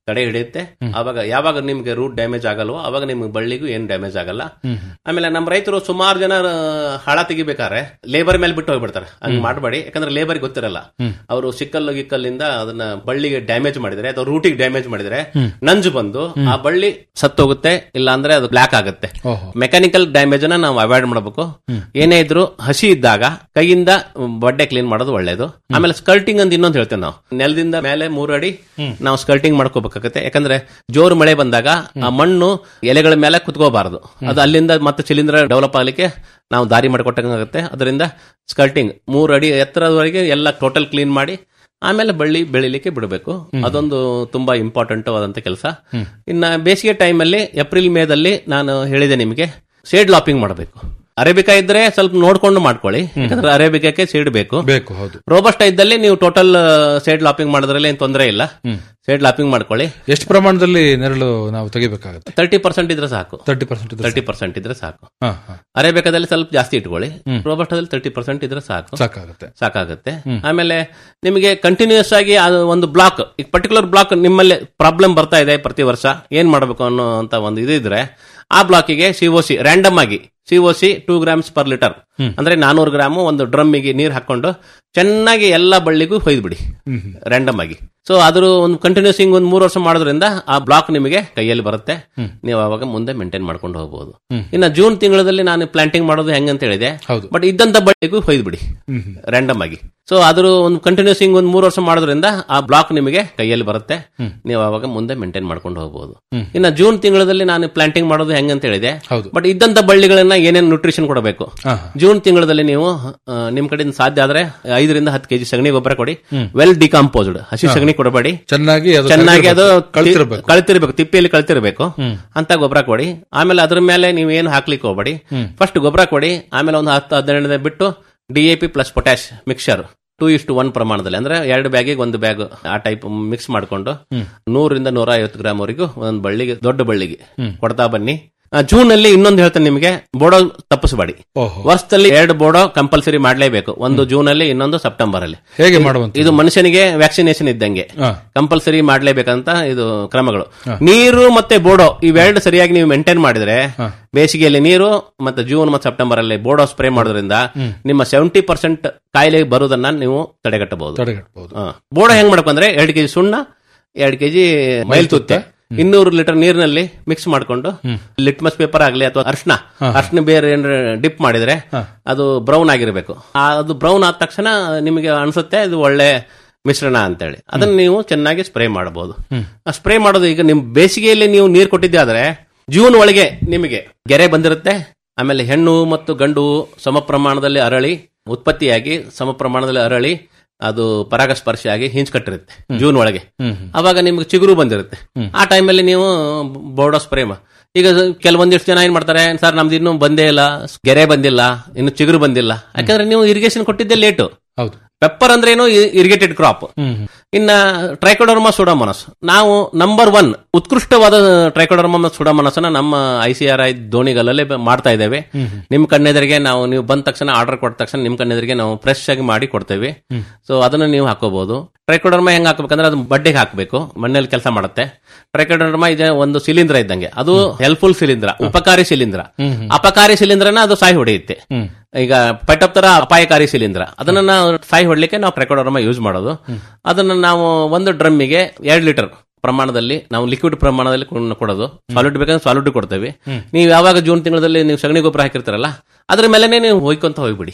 [SPEAKER 7] ತಡೆ ಹಿಡಿಯುತ್ತೆ ಅವಾಗ ಯಾವಾಗ ನಿಮ್ಗೆ ರೂಟ್ ಡ್ಯಾಮೇಜ್ ಆಗಲ್ವೋ ಅವಾಗ ನಿಮ್ಗೆ ಬಳ್ಳಿಗೂ ಏನ್ ಡ್ಯಾಮೇಜ್ ಆಗಲ್ಲ ಆಮೇಲೆ ನಮ್ಮ ರೈತರು ಸುಮಾರು ಜನ ಆ, ಹಳ ತೆಗಿಬೇಕಾದ್ರೆ ಲೇಬರ್ ಮೇಲೆ ಬಿಟ್ಟು ಹೋಗ್ಬಿಡ್ತಾರೆ ಹಂಗ್ ಮಾಡಬೇಡಿ ಯಾಕಂದ್ರೆ ಲೇಬರ್ ಗೊತ್ತಿರಲ್ಲ ಅವರು ಸಿಕ್ಕಲ್ಲು ಗಿಕ್ಕಲ್ಲಿಂದ ಅದನ್ನ ಬಳ್ಳಿಗೆ ಡ್ಯಾಮೇಜ್ ಮಾಡಿದ್ರೆ ಅಥವಾ ರೂಟಿಗೆ ಡ್ಯಾಮೇಜ್ ಮಾಡಿದ್ರೆ ನಂಜು ಬಂದು ಆ ಬಳ್ಳಿ ಸತ್ತೋಗುತ್ತೆ ಇಲ್ಲ ಅಂದ್ರೆ ಅದು ಬ್ಲಾಕ್ ಆಗುತ್ತೆ
[SPEAKER 6] ಓಹೋ.
[SPEAKER 7] ಮೆಕ್ಯಾನಿಕಲ್ ಡ್ಯಾಮೇಜ್ ಅನ್ನ ನಾವು ಅವಾಯ್ಡ್ ಮಾಡಬೇಕು ಏನೇ ಇದ್ರು ಹಸಿ ಇದ್ದಾಗ ಕೈಯಿಂದ ಬಡ್ಡೆ ಕ್ಲೀನ್ ಮಾಡೋದು ಒಳ್ಳೇದು ಆಮೇಲೆ ಸ್ಕರ್ಟಿಂಗ್ ಅಂತ ಇನ್ನೊಂದು ಹೇಳ್ತೇವೆ ನಾವು ನೆಲದಿಂದ ಮೇಲೆ ಮೂರು ಅಡಿ ನಾವು ಸ್ಕರ್ಟಿಂಗ್ ಮಾಡ್ಕೋಬೇಕಾಗತ್ತೆ ಯಾಕಂದ್ರೆ ಜೋರು ಮಳೆ ಬಂದಾಗ ಆ ಮಣ್ಣು ಎಲೆಗಳ ಮೇಲೆ ಕುತ್ಕೋಬಾರದು ಅದು ಅಲ್ಲಿಂದ ಮತ್ತೆ ಶಿಲೀಂಧ್ರ ಡೆವಲಪ್ ಆಗ್ಲಿಕ್ಕೆ ನಾವು ದಾರಿ ಮಾಡಿಕೊಟ್ಟಂಗಾಗುತ್ತೆ ಅದರಿಂದ ಸ್ಕರ್ಟಿಂಗ್ ಮೂರು ಅಡಿ ಎತ್ತರದವರೆಗೆ ಎಲ್ಲ ಟೋಟಲ್ ಕ್ಲೀನ್ ಮಾಡಿ ಆಮೇಲೆ ಬಳ್ಳಿ ಬೆಳಿಲಿಕ್ಕೆ ಬಿಡಬೇಕು ಅದೊಂದು ತುಂಬಾ ಇಂಪಾರ್ಟೆಂಟ್ ಆದಂತ ಕೆಲಸ ಇನ್ನ ಬೇಸಿಗೆ ಟೈಮಲ್ಲಿ ಏಪ್ರಿಲ್ ಮೇದಲ್ಲಿ ನಾನು ಹೇಳಿದೆ ನಿಮಗೆ ಶೇಡ್ ಲಾಪಿಂಗ್ ಮಾಡಬೇಕು ಅರೇಬಿಕಾ ಇದ್ರೆ ಸ್ವಲ್ಪ ನೋಡ್ಕೊಂಡು ಮಾಡ್ಕೊಳ್ಳಿ ಯಾಕಂದ್ರೆ ಅರೇಬಿಕಕ್ಕೆ ಸೀಡ್ ಬೇಕು
[SPEAKER 6] ಬೇಕು ಹೌದು
[SPEAKER 7] ರೋಬಸ್ಟ ಇದ್ದಲ್ಲಿ ನೀವು ಟೋಟಲ್ ಸೇಡ್ ಲಾಪಿಂಗ್ ಮಾಡೋದ್ರಲ್ಲಿ ಏನ್ ತೊಂದರೆ ಇಲ್ಲ ಸೇಡ್ ಲಾಪಿಂಗ್ ಮಾಡ್ಕೊಳ್ಳಿ
[SPEAKER 6] ಎಷ್ಟು ಪ್ರಮಾಣದಲ್ಲಿ ನೆರಳು ನಾವು ತೆಗಿಬೇಕಾಗುತ್ತೆ
[SPEAKER 7] ತರ್ಟಿ ಪರ್ಸೆಂಟ್ ಇದ್ರೆ ಸಾಕು
[SPEAKER 6] ತರ್ಟಿ ಪರ್ಸೆಂಟ್
[SPEAKER 7] ತರ್ಟಿ ಪರ್ಸೆಂಟ್ ಇದ್ರೆ ಸಾಕು
[SPEAKER 6] ಹಾ ಹಾ
[SPEAKER 7] ಅರೇಬಿಕಾದಲ್ಲಿ ಸ್ವಲ್ಪ ಜಾಸ್ತಿ ಇಟ್ಕೊಳ್ಳಿ ರೋಬಸ್ಟದಲ್ಲಿ ತರ್ಟಿ ಪರ್ಸೆಂಟ್ ಇದ್ರೆ ಸಾಕು
[SPEAKER 6] ಸಾಕಾಗುತ್ತೆ
[SPEAKER 7] ಸಾಕಾಗುತ್ತೆ ಆಮೇಲೆ ನಿಮಗೆ ಕಂಟಿನ್ಯೂಸ್ ಆಗಿ ಅದು ಒಂದು ಬ್ಲಾಕ್ ಈಗ ಪರ್ಟಿಕ್ಯುಲರ್ ಬ್ಲಾಕ್ ನಿಮ್ಮಲ್ಲಿ ಪ್ರಾಬ್ಲಮ್ ಬರ್ತಾ ಇದೆ ಪ್ರತಿ ವರ್ಷ ಏನ್ ಮಾಡಬೇಕು ಅನ್ನೋ ಅಂತ ಒಂದು ಇದು ಇದ್ರೆ ಆ ಬ್ಲಾಕಿಗೆ ಸಿಒಸಿ ರ್ಯಾಂಡಮ್ ಆಗಿ COC two grams per litre ಅಂದ್ರೆ ನಾನೂರು ಗ್ರಾಮು ಒಂದು ಡ್ರಮ್ಮಿಗೆ ನೀರು ಹಾಕೊಂಡು ಚೆನ್ನಾಗಿ ಎಲ್ಲ ಬಳ್ಳಿಗೂ ಹೊಯ್ದ್ಬಿಡಿ ರ್ಯಾಂಡಮ್ ಆಗಿ ಸೊ ಅದ್ರ ಒಂದು ಕಂಟಿನ್ಯೂಸ್ ಹಿಂಗ್ ಒಂದು ಮೂರು ವರ್ಷ ಮಾಡೋದ್ರಿಂದ ಆ ಬ್ಲಾಕ್ ನಿಮಗೆ ಕೈಯಲ್ಲಿ ಬರುತ್ತೆ ನೀವು ಅವಾಗ ಮುಂದೆ ಮೇಂಟೈನ್ ಮಾಡ್ಕೊಂಡು ಹೋಗಬಹುದು ಇನ್ನು ಜೂನ್ ತಿಂಗಳಲ್ಲಿ ನಾನು ಪ್ಲಾಂಟಿಂಗ್ ಮಾಡೋದು ಹೆಂಗಂತ ಹೇಳಿದೆ
[SPEAKER 6] ಹೌದು.
[SPEAKER 7] ಬಟ್ ಇದ್ದಂತ ಬಳ್ಳಿಗೂ ಹೊಯ್ದ್ಬಿಡಿ ರ್ಯಾಂಡಮ್ ಆಗಿ ಸೊ ಅದ್ರ ಒಂದು ಕಂಟಿನ್ಯೂಸ್ ಹಿಂಗ್ ಒಂದು ಮೂರು ವರ್ಷ ಮಾಡೋದ್ರಿಂದ ಆ ಬ್ಲಾಕ್ ನಿಮಗೆ ಕೈಯಲ್ಲಿ ಬರುತ್ತೆ ನೀವು ಅವಾಗ ಮುಂದೆ ಮೇಂಟೈನ್ ಮಾಡ್ಕೊಂಡು ಹೋಗಬಹುದು ಇನ್ನು ಜೂನ್ ತಿಂಗಳಲ್ಲಿ ನಾನು ಪ್ಲಾಂಟಿಂಗ್ ಮಾಡೋದು ಹೆಂಗಂತ ಹೇಳಿದೆ
[SPEAKER 6] ಹೌದು.
[SPEAKER 7] ಬಟ್ ಇದ್ದಂತ ಬಳ್ಳಿಗಳನ್ನ ಏನೇನು ನ್ಯೂಟ್ರಿಷನ್ ಕೊಡಬೇಕು
[SPEAKER 6] ಹಾ,
[SPEAKER 7] ಜೂನ್ ತಿಂಗಳಲ್ಲಿ ನೀವು ಆ, ನಿಮ್ ಕಡೆಯಿಂದ ಸಾಧ್ಯ ಆದ್ರೆ ಐದರಿಂದ ಹತ್ತು ಕೆಜಿ ಸಗಣಿ ಗೊಬ್ಬರ ಕೊಡಿ ವೆಲ್ ಡಿಕಾಂಪೋಸ್ಡ್ ಹಸಿ ಸಗಣಿ ಕೊಡಬೇಡಿ
[SPEAKER 6] ಚೆನ್ನಾಗಿ ಅದು
[SPEAKER 7] ಚೆನ್ನಾಗಿ ಅದು
[SPEAKER 6] ಕಳ್ತಿರ್ಬೇಕು
[SPEAKER 7] ಕಳ್ತಿರ್ಬೇಕು ತಿಪ್ಪಿಯಲ್ಲಿ ಕಳ್ತಿರ್ಬೇಕು ಅಂತ ಗೊಬ್ಬರ ಕೊಡಿ ಆಮೇಲೆ ಅದ್ರ ಮೇಲೆ ನೀವು ಏನು ಹಾಕ್ಲಿಕ್ಕೆ ಹೋಗ್ಬೇಡಿ ಫಸ್ಟ್ ಗೊಬ್ಬರ ಕೊಡಿ ಆಮೇಲೆ ಒಂದು ಹತ್ತು ಹದಿನೈದು ದಿನ ಬಿಟ್ಟು D A P plus potash mixer two ಇಷ್ಟು ಒನ್ ಪ್ರಮಾಣದಲ್ಲಿ ಅಂದ್ರೆ ಎರಡು ಬ್ಯಾಗಿಗೆ ಒಂದು ಬ್ಯಾಗ್ ಆ ಟೈಪ್ ಮಿಕ್ಸ್ ಮಾಡ್ಕೊಂಡು ನೂರಿಂದ ನೂರ ಐವತ್ತು ಗ್ರಾಮ್ ವರೆಗೂ ಒಂದು ಬಳ್ಳಿಗೆ ದೊಡ್ಡ ಬಳ್ಳಿಗೆ ಕೊಡ್ತಾ ಬನ್ನಿ ಆ, ಜೂನ್ ಅಲ್ಲಿ ಇನ್ನೊಂದು ಹೇಳ್ತೇನೆ ನಿಮಗೆ ಬೋಡೋ ತಪ್ಪಿಸಬೇಡಿ
[SPEAKER 6] ಓಹೋ
[SPEAKER 7] ವರ್ಷದಲ್ಲಿ ಎರಡು ಬೋಡೋ ಕಂಪಲ್ಸರಿ ಮಾಡಲೇಬೇಕು ಒಂದು ಜೂನ್ ಅಲ್ಲಿ ಇನ್ನೊಂದು ಸೆಪ್ಟೆಂಬರ್ ಅಲ್ಲಿ
[SPEAKER 6] ಹೇಗೆ ಮಾಡುವಂತ
[SPEAKER 7] ಇದು ಮನುಷ್ಯನಿಗೆ ವ್ಯಾಕ್ಸಿನೇಷನ್ ಇದ್ದಂಗೆ
[SPEAKER 6] ಹಾ.
[SPEAKER 7] ಕಂಪಲ್ಸರಿ ಮಾಡ್ಲೇಬೇಕಂತ ಇದು ಕ್ರಮಗಳು ನೀರು ಮತ್ತೆ ಬೋಡೋ ಇವೆರಡು ಸರಿಯಾಗಿ ನೀವು ಮೇಂಟೈನ್ ಮಾಡಿದ್ರೆ ಬೇಸಿಗೆಯಲ್ಲಿ ನೀರು ಮತ್ತೆ ಜೂನ್ ಮತ್ತೆ ಸೆಪ್ಟೆಂಬರ್ ಅಲ್ಲಿ ಬೋಡೋ ಸ್ಪ್ರೇ ಮಾಡೋದ್ರಿಂದ ನಿಮ್ಮ ಸೆವೆಂಟಿ ಪರ್ಸೆಂಟ್ ಕಾಯಿಲೆ ಬರುವುದನ್ನ ನೀವು ತಡೆಗಟ್ಟಬಹುದು
[SPEAKER 6] ತಡೆಗಟ್ಟಬಹುದು
[SPEAKER 7] ಹಾ. ಬೋಡೋ ಹೆಂಗ್ ಮಾಡಬೇಕು ಅಂದ್ರೆ ಎರಡು ಕೆಜಿ ಸುಣ್ಣ ಎರಡು ಕೆಜಿ ಮೈಲ್ ತುತ್ತೆ ಇನ್ನೂರು ಲೀಟರ್ ನೀರಿನಲ್ಲಿ ಮಿಕ್ಸ್ ಮಾಡ್ಕೊಂಡು ಲಿಟ್ಮಸ್ ಪೇಪರ್ ಆಗಲಿ ಅಥವಾ ಅರ್ಶನ ಅರ್ಶನ ಬೇರೆ ಡಿಪ್ ಮಾಡಿದ್ರೆ ಅದು ಬ್ರೌನ್ ಆಗಿರ್ಬೇಕು ಆ, ಅದು ಬ್ರೌನ್ ಆದ ತಕ್ಷಣ ನಿಮಗೆ ಅನ್ಸುತ್ತೆ ಇದು ಒಳ್ಳೆ ಮಿಶ್ರಣ ಅಂತೇಳಿ ಅದನ್ನ ನೀವು ಚೆನ್ನಾಗಿ ಸ್ಪ್ರೇ ಮಾಡಬಹುದು ಸ್ಪ್ರೇ ಮಾಡೋದು ಈಗ ನಿಮ್ ಬೇಸಿಗೆಯಲ್ಲಿ ನೀವು ನೀರು ಕೊಟ್ಟಿದ್ದೆ ಆದ್ರೆ ಜೂನ್ ಒಳಗೆ ನಿಮಗೆ ಗೆರೆ ಬಂದಿರುತ್ತೆ ಆಮೇಲೆ ಹೆಣ್ಣು ಮತ್ತು ಗಂಡು ಸಮ ಪ್ರಮಾಣದಲ್ಲಿ ಅರಳಿ ಉತ್ಪತ್ತಿಯಾಗಿ ಸಮ ಪ್ರಮಾಣದಲ್ಲಿ ಅರಳಿ ಅದು ಪರಾಗಸ್ಪರ್ಶಿಯಾಗಿ ಹಿಂಚ್ಕಟ್ಟಿರುತ್ತೆ ಜೂನ್ ಒಳಗೆ ಅವಾಗ ನಿಮ್ಗೆ ಚಿಗುರು ಬಂದಿರುತ್ತೆ ಆ ಟೈಮಲ್ಲಿ ನೀವು ಬೋರ್ಡೋ ಸ್ಪ್ರೇ ಈಗ ಕೆಲವೊಂದಿಷ್ಟು ಜನ ಏನ್ ಮಾಡ್ತಾರೆ ಸರ್ ನಮ್ದು ಇನ್ನೂ ಬಂದೇ ಇಲ್ಲ ಗೆರೆ ಬಂದಿಲ್ಲ ಇನ್ನು ಚಿಗುರು ಬಂದಿಲ್ಲ ಯಾಕಂದ್ರೆ ನೀವು ಇರಿಗೇಷನ್ ಕೊಟ್ಟಿದ್ದೆ ಲೇಟು
[SPEAKER 6] ಹೌದು
[SPEAKER 7] ಪೆಪ್ಪರ್ ಅಂದ್ರೆ ಏನು ಇರಿಗೇಟೆಡ್ ಕ್ರಾಪ್ ಇನ್ನ ಟ್ರೈಕೋಡರ್ಮಾ ಸುಡಾಮನಸ್ ನಾವು ನಂಬರ್ ಒನ್ ಉತ್ಕೃಷ್ಟವಾದ ಟ್ರೈಕೋಡರ್ಮಾ ಸುಡಾಮನಸ್ ನಮ್ಮ ಐ ಸಿ ಆರ್ ಐ ದೋಣಿಗಲ್ಲೇ ಬ- ಮಾಡ್ತಾ ಇದ್ದೇವೆ ನಿಮ್ ಕಣ್ಣೆದರಿಗೆ ನಾವು ನೀವು ಬಂದ ತಕ್ಷಣ ಆರ್ಡರ್ ಕೊಟ್ಟ ತಕ್ಷಣ ನಿಮ್ ಕಣ್ಣೆದರಿಗೆ ನಾವು ಫ್ರೆಶ್ ಆಗಿ ಮಾಡಿ ಕೊಡ್ತೇವೆ ಸೊ ಅದನ್ನ ನೀವು ಹಾಕೋಬಹುದು ಟ್ರೈಕೋಡರ್ಮಾ ಹೆಂಗ್ ಹಾಕ್ಬೇಕಂದ್ರೆ ಅದು ಬಡ್ಡೆಗೆ ಹಾಕಬೇಕು ಮಣ್ಣಲ್ಲಿ ಕೆಲಸ ಮಾಡುತ್ತೆ ಟ್ರೈಕೋಡರ್ಮಾ ಇದೆ ಒಂದು ಶಿಲೀಂಧ್ರ ಇದ್ದಂಗೆ ಅದು ಹೆಲ್ಪ್ಫುಲ್ ಶಿಲೀಂಧ್ರ ಉಪಕಾರಿ ಶಿಲೀಂಧ್ರ ಅಪಕಾರಿ ಶಿಲೀಂಧ್ರನ ಅದು ಸಾಯಿ ಹೊಡೆಯುತ್ತೆ ಈಗ ಪೆಟಪ್ ತರ ಅಪಾಯಕಾರಿ ಶಿಲೀಂಧ್ರ ಅದನ್ನ ನಾವು ಸಾಯಿ ಹೊಡ್ಲಿಕ್ಕೆ ನಾವು ಟ್ರೈಕೋಡರ್ಮಾ ಯೂಸ್ ಮಾಡೋದು ಅದನ್ನ ನಾವು ಒಂದು ಡ್ರಮ್ಮಿಗೆ ಎರಡು ಲೀಟರ್ ಪ್ರಮಾಣದಲ್ಲಿ ನಾವು ಲಿಕ್ವಿಡ್ ಪ್ರಮಾಣದಲ್ಲಿ ಕೊಂಡು ಕೊಡೋದು ಸಾಲಿಡ್ ಬೇಕಂದ್ರೆ ಸಾಲಿಡ್ ಕೊಡ್ತೇವೆ ನೀವು ಯಾವಾಗ ಜೂನ್ ತಿಂಗಳಲ್ಲಿ ನೀವು ಸಗಣಿ ಗೊಬ್ಬರ ಹಾಕಿರ್ತಾರಲ್ಲ ಅದ್ರ ಮೇಲೆನೆ ನೀವು ಹೋಯ್ಕೊಂತ ಹೋಗ್ಬಿಡಿ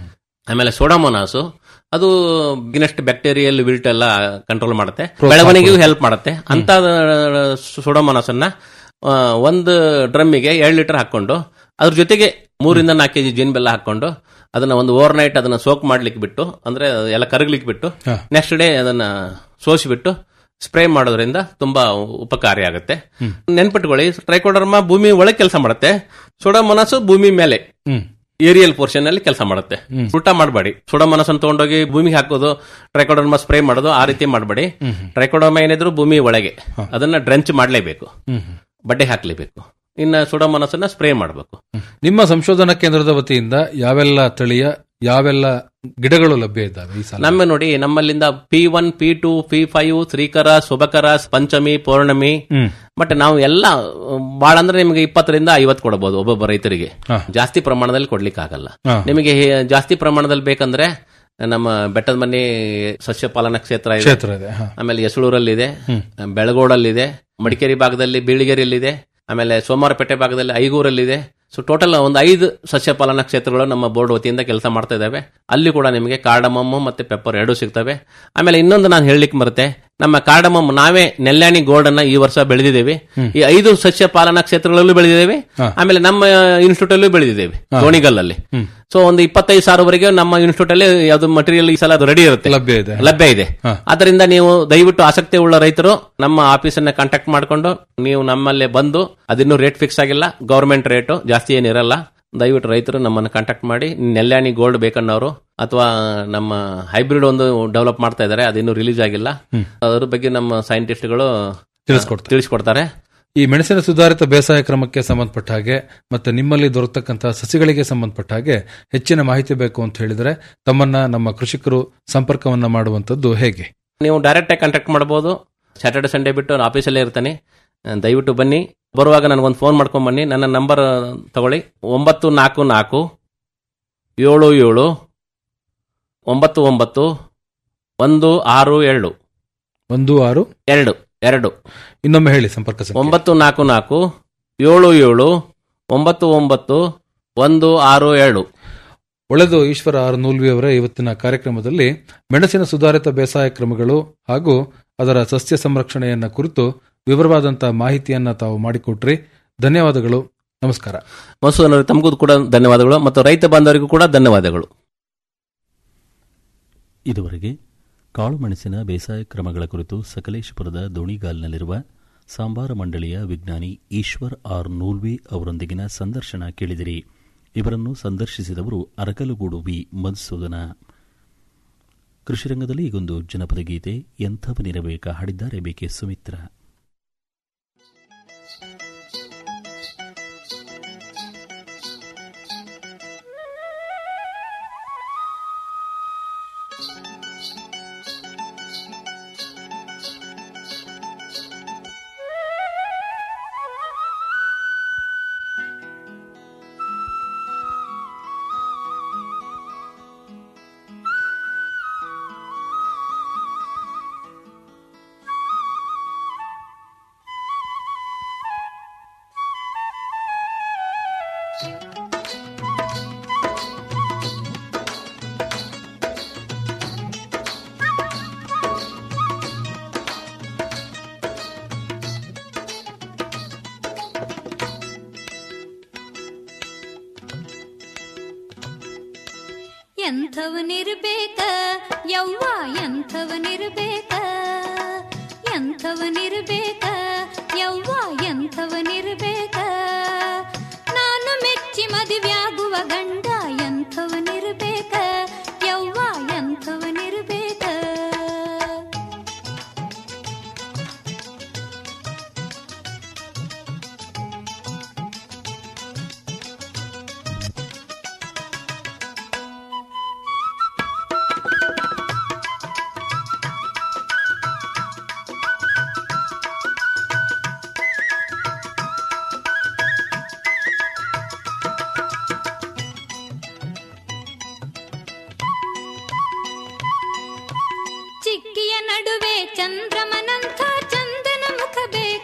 [SPEAKER 7] ಆಮೇಲೆ ಸೋಡಾಮೋನಾಸು ಅದು ಬಿಗಿನಸ್ಟ್ ಬ್ಯಾಕ್ಟೀರಿಯಲ್ ವಿಲ್ಟ್ ಎಲ್ಲ ಕಂಟ್ರೋಲ್ ಮಾಡುತ್ತೆ ಬೆಳವಣಿಗೆಗೂ ಹೆಲ್ಪ್ ಮಾಡುತ್ತೆ ಅಂತ ಸೋಡಾಮೋನಾಸನ್ನ ಆ, ಒಂದು ಡ್ರಮ್ಮಿಗೆ ಎರಡು ಲೀಟರ್ ಹಾಕೊಂಡು ಅದ್ರ ಜೊತೆಗೆ ಮೂರಿಂದ ನಾಲ್ಕು ಕೆಜಿ ಜೀನ್ ಬೆಲ್ಲ ಹಾಕೊಂಡು ಅದನ್ನ ಒಂದು ಓವರ್ ನೈಟ್ ಅದನ್ನ ಸೋಕ್ ಮಾಡ್ಲಿಕ್ಕೆ ಬಿಟ್ಟು ಅಂದ್ರೆ ಎಲ್ಲ ಕರಗ್ಲಿಕ್ಕೆ ಬಿಟ್ಟು ನೆಕ್ಸ್ಟ್ ಡೇ ಅದನ್ನ ಸೋಸಿಬಿಟ್ಟು ಸ್ಪ್ರೇ ಮಾಡೋದ್ರಿಂದ ತುಂಬಾ ಉಪಕಾರಿ ಆಗುತ್ತೆ ನೆನ್ಪಿಟ್ಕೊಳ್ಳಿ ಟ್ರೈಕೋಡರ್ಮಾ ಭೂಮಿ ಒಳಗೆ ಕೆಲಸ ಮಾಡುತ್ತೆ ಸೋಡಾಮೊನಾಸು ಭೂಮಿ ಮೇಲೆ ಏರಿಯಲ್ ಪೋರ್ಷನ್ ಅಲ್ಲಿ ಕೆಲಸ ಮಾಡುತ್ತೆ ಉಲ್ಟಾ ಮಾಡಬೇಡಿ ಸೋಡಾಮೊನಾಸನ್ ತಗೊಂಡೋಗಿ ಭೂಮಿಗೆ ಹಾಕೋದು ಟ್ರೈಕೋಡರ್ಮಾ ಸ್ಪ್ರೇ ಮಾಡೋದು ಆ ರೀತಿ ಮಾಡಬೇಡಿ ಟ್ರೈಕೋಡರ್ಮಾ ಏನಿದ್ರು ಭೂಮಿ ಒಳಗೆ ಅದನ್ನ ಡ್ರೆಂಚ್ ಮಾಡಲೇಬೇಕು ಬಡ್ಡೆ ಹಾಕ್ಲೇಬೇಕು ಇನ್ನ ಸೋಡಾಮೊನಾಸನ್ನ ಸ್ಪ್ರೇ ಮಾಡಬೇಕು
[SPEAKER 6] ನಿಮ್ಮ ಸಂಶೋಧನಾ ಕೇಂದ್ರದ ವತಿಯಿಂದ ಯಾವೆಲ್ಲ ತಳಿಯ ಯಾವೆಲ್ಲ ಗಿಡಗಳು ಲಭ್ಯ ಇದ್ದಾವೆ ಈ ಸಾಲ
[SPEAKER 7] ನಮ್ಮ ನೋಡಿ ನಮ್ಮಲ್ಲಿಂದ P one P two P five Shrikara Shubhakara Panchami Pournami
[SPEAKER 6] ಹ್ಮ್
[SPEAKER 7] ಬಟ್ ನಾವು ಎಲ್ಲ ಬಾಳ ಅಂದ್ರೆ ನಿಮಗೆ ಇಪ್ಪತ್ತರಿಂದ ಐವತ್ತು ಕೊಡಬಹುದು ಒಬ್ಬೊಬ್ಬ ರೈತರಿಗೆ
[SPEAKER 6] ಹಾ.
[SPEAKER 7] ಜಾಸ್ತಿ ಪ್ರಮಾಣದಲ್ಲಿ ಕೊಡ್ಲಿಕ್ಕೆ ಆಗಲ್ಲ
[SPEAKER 6] ಹಾ.
[SPEAKER 7] ನಿಮಗೆ ಹೇ- ಜಾಸ್ತಿ ಪ್ರಮಾಣದಲ್ಲಿ ಬೇಕಂದ್ರೆ ನಮ್ಮ ಬೆಟ್ಟದ ಮನೆ ಸಸ್ಯ ಪಾಲನಾ ಕ್ಷೇತ್ರ ಇದೆ
[SPEAKER 6] ಕ್ಷೇತ್ರ ಇದೆ ಹಾ.
[SPEAKER 7] ಆಮೇಲೆ ಯಸಳೂರಲ್ಲಿದೆ ಬೆಳಗೋಡಲ್ಲಿದೆ ಮಡಿಕೇರಿ ಭಾಗದಲ್ಲಿ ಬೀಳಿಗೆರೆಯಲ್ಲಿದೆ ಆಮೇಲೆ ಸೋಮವಾರಪೇಟೆ ಭಾಗದಲ್ಲಿ ಐಗೂರಲ್ಲಿದೆ ಸೊ ಟೋಟಲ್ ಒಂದು ಐದು ಸಸ್ಯ ಪಾಲನಾ ಕ್ಷೇತ್ರಗಳು ನಮ್ಮ ಬೋರ್ಡ್ ವತಿಯಿಂದ ಕೆಲಸ ಮಾಡ್ತಾ ಇದ್ದಾವೆ ಅಲ್ಲಿ ಕೂಡ ನಿಮಗೆ ಕಾರ್ಡಮಮ್ಮು ಮತ್ತೆ ಪೆಪ್ಪರ್ ಎರಡೂ ಸಿಗ್ತವೆ ಆಮೇಲೆ ಇನ್ನೊಂದು ನಾನು ಹೇಳಲಿಕ್ಕೆ ಬರುತ್ತೆ ನಮ್ಮ ಕಾರ್ಡಮಮ್ ನಾವೇ ನೆಲ್ಯಾಣಿ ಗೋಲ್ಡ್ ಅನ್ನ ಈ ವರ್ಷ ಬೆಳೆದಿದ್ದೇವೆ ಈ ಐದು ಸಸ್ಯ ಪಾಲನಾ ಕ್ಷೇತ್ರಗಳಲ್ಲೂ ಬೆಳೆದಿದ್ದೇವೆ ಆಮೇಲೆ ನಮ್ಮ ಇನ್ಸ್ಟಿಟ್ಯೂಟ್ ಅಲ್ಲೂ ಬೆಳೆದಿದ್ದೇವೆ ದೋಣಿಗಲ್ಲಲ್ಲಿ ಸೊ ಒಂದು ಇಪ್ಪತ್ತೈದು ಸಾವಿರವರೆಗೆ ನಮ್ಮ ಇನ್ಸ್ಟಿಟ್ಯೂಟ್ ಅಲ್ಲಿ ಯಾವ್ದು ಮಟೀರಿಯಲ್ ಈ ಸಲ ಅದು ರೆಡಿ ಇರುತ್ತೆ
[SPEAKER 6] ಲಭ್ಯ ಇದೆ
[SPEAKER 7] ಲಭ್ಯ ಇದೆ ಅದರಿಂದ ನೀವು ದಯವಿಟ್ಟು ಆಸಕ್ತಿ ಉಳ್ಳ ರೈತರು ನಮ್ಮ ಆಫೀಸನ್ನ ಕಾಂಟ್ಯಾಕ್ಟ್ ಮಾಡ್ಕೊಂಡು ನೀವು ನಮ್ಮಲ್ಲೇ ಬಂದು ಅದಿನ್ನೂ ರೇಟ್ ಫಿಕ್ಸ್ ಆಗಿಲ್ಲ ಗವರ್ಮೆಂಟ್ ರೇಟು ಜಾಸ್ತಿ ಏನಿರಲ್ಲ ದಯವಿಟ್ಟು ರೈತರು ನಮ್ಮನ್ನು ಕಾಂಟ್ಯಾಕ್ಟ್ ಮಾಡಿ ನೆಲ್ಯಾಣಿ ಗೋಲ್ಡ್ ಬೇಕನ್ನೋರು ಅಥವಾ ನಮ್ಮ ಹೈಬ್ರಿಡ್ ಒಂದು ಡೆವಲಪ್ ಮಾಡ್ತಾ ಇದ್ದಾರೆ ಅದಿನ್ನೂ ರಿಲೀಸ್ ಆಗಿಲ್ಲ ಅದ್ರ ಬಗ್ಗೆ ನಮ್ಮ ಸೈಂಟಿಸ್ಟ್ಗಳು
[SPEAKER 6] ತಿಳಿಸ್ಕೊಡ್ತಾರೆ.
[SPEAKER 7] ತಿಳಿಸ್ಕೊಡ್ತಾರೆ
[SPEAKER 6] ಈ ಮೆಣಸಿನ ಸುಧಾರಿತ ಬೇಸಾಯ ಕ್ರಮಕ್ಕೆ ಸಂಬಂಧಪಟ್ಟ ಹಾಗೆ ಮತ್ತೆ ನಿಮ್ಮಲ್ಲಿ ದೊರೆತಕ್ಕಂತಹ ಸಸಿಗಳಿಗೆ ಸಂಬಂಧಪಟ್ಟ ಹಾಗೆ ಹೆಚ್ಚಿನ ಮಾಹಿತಿ ಬೇಕು ಅಂತ ಹೇಳಿದ್ರೆ ತಮ್ಮನ್ನ ನಮ್ಮ ಕೃಷಿಕರು ಸಂಪರ್ಕವನ್ನ ಮಾಡುವಂತದ್ದು ಹೇಗೆ
[SPEAKER 7] ನೀವು ಡೈರೆಕ್ಟ್ ಆಗಿ ಕಾಂಟ್ಯಾಕ್ಟ್ ಮಾಡಬಹುದು ಸ್ಯಾಟರ್ಡೆ ಸಂಡೇ ಬಿಟ್ಟು ನಾನು ಆಫೀಸಲ್ಲೇ ಇರ್ತಾನೆ ಆ, ದಯವಿಟ್ಟು ಬನ್ನಿ ಬರುವಾಗ ನನಗೊಂದು ಫೋನ್ ಮಾಡ್ಕೊಂಡ್ ಬನ್ನಿ ನನ್ನ ನಂಬರ್ ತಗೊಳ್ಳಿ ಒಂಬತ್ತು ನಾಲ್ಕು ನಾಲ್ಕು ಏಳು ಏಳು ಒಂಬತ್ತು ಒಂಬತ್ತು ಒಂದು ಆರು ಏಳು
[SPEAKER 6] ಒಂದು ಆರು
[SPEAKER 7] ಎರಡು ಎರಡು
[SPEAKER 6] ಇನ್ನೊಮ್ಮೆ ಹೇಳಿ ಸಂಪರ್ಕ ಸಂಖ್ಯೆ.
[SPEAKER 7] ಒಂಬತ್ತು ನಾಲ್ಕು ನಾಲ್ಕು ಏಳು ಏಳು ಒಂಬತ್ತು ಒಂಬತ್ತು ಒಂದು ಆರು ಏಳು
[SPEAKER 6] ಒಳ್ಳೆದು ಈಶ್ವರ ಆರ್ ನೂಲ್ವಿ ಅವರ ಇವತ್ತಿನ ಕಾರ್ಯಕ್ರಮದಲ್ಲಿ ಮೆಣಸಿನ ಸುಧಾರಿತ ಬೇಸಾಯ ಕ್ರಮಗಳು ಹಾಗೂ ಅದರ ಸಸ್ಯ ಸಂರಕ್ಷಣೆಯನ್ನ ಕುರಿತು ವಿವರವಾದಂತಹ ಮಾಹಿತಿಯನ್ನ ತಾವು ಮಾಡಿಕೊಟ್ರಿ ಧನ್ಯವಾದಗಳು ನಮಸ್ಕಾರ
[SPEAKER 7] ಮಸೂದನ್ ಅವರಿಗೆ ತಮಗೂ ಕೂಡ ಧನ್ಯವಾದಗಳು ಮತ್ತು ರೈತ ಬಾಂಧವರಿಗೂ ಕೂಡ ಧನ್ಯವಾದಗಳು
[SPEAKER 1] ಇದುವರೆಗೆ ಕಾಳುಮೆಣಸಿನ ಬೇಸಾಯ ಕ್ರಮಗಳ ಕುರಿತು ಸಕಲೇಶಪುರದ ದೋಣಿಗಾಲ್ನಲ್ಲಿರುವ ಸಾಂಬಾರ ಮಂಡಳಿಯ ವಿಜ್ಞಾನಿ ಈಶ್ವರ್ ಆರ್ ನೂಲ್ವಿ ಅವರೊಂದಿಗಿನ ಸಂದರ್ಶನ ಕೇಳಿದಿರಿ ಇವರನ್ನು ಸಂದರ್ಶಿಸಿದವರು ಅರಕಲಗೂಡು ವಿ ಮಧುಸೂದನ ಕೃಷಿರಂಗದಲ್ಲಿ ಈಗೊಂದು ಜನಪದ ಗೀತೆ ಎಂಥವನಿರಬೇಕ ಹಾಡಿದ್ದಾರೆ ಬೇಕೆ ಸುಮಿತ್ರ
[SPEAKER 8] ಎಂಥವನಿರ್ಬೇಕ ಯವ್ವ ಎಂಥವನಿರ್ಬೇಕ ಎಂಥವನಿರ್ಬೇಕ ಯವ್ವ ಎಂಥವನಿರ್ಬೇಕ ನಾನು ಮೆಚ್ಚಿ ಮದುವೆಯಾಗುವ ಗಂಡ ಎಂಥವನಿರ್ಬೇಕ ಯವ್ವ ಎಂಥವನಿರ್ಬೇಕ ಚಿಕ್ಕಿಯ ನಡುವೆ ಚಂದ್ರಮನಂಥ ಚಂದನ ಮುಖ ಬೇಕ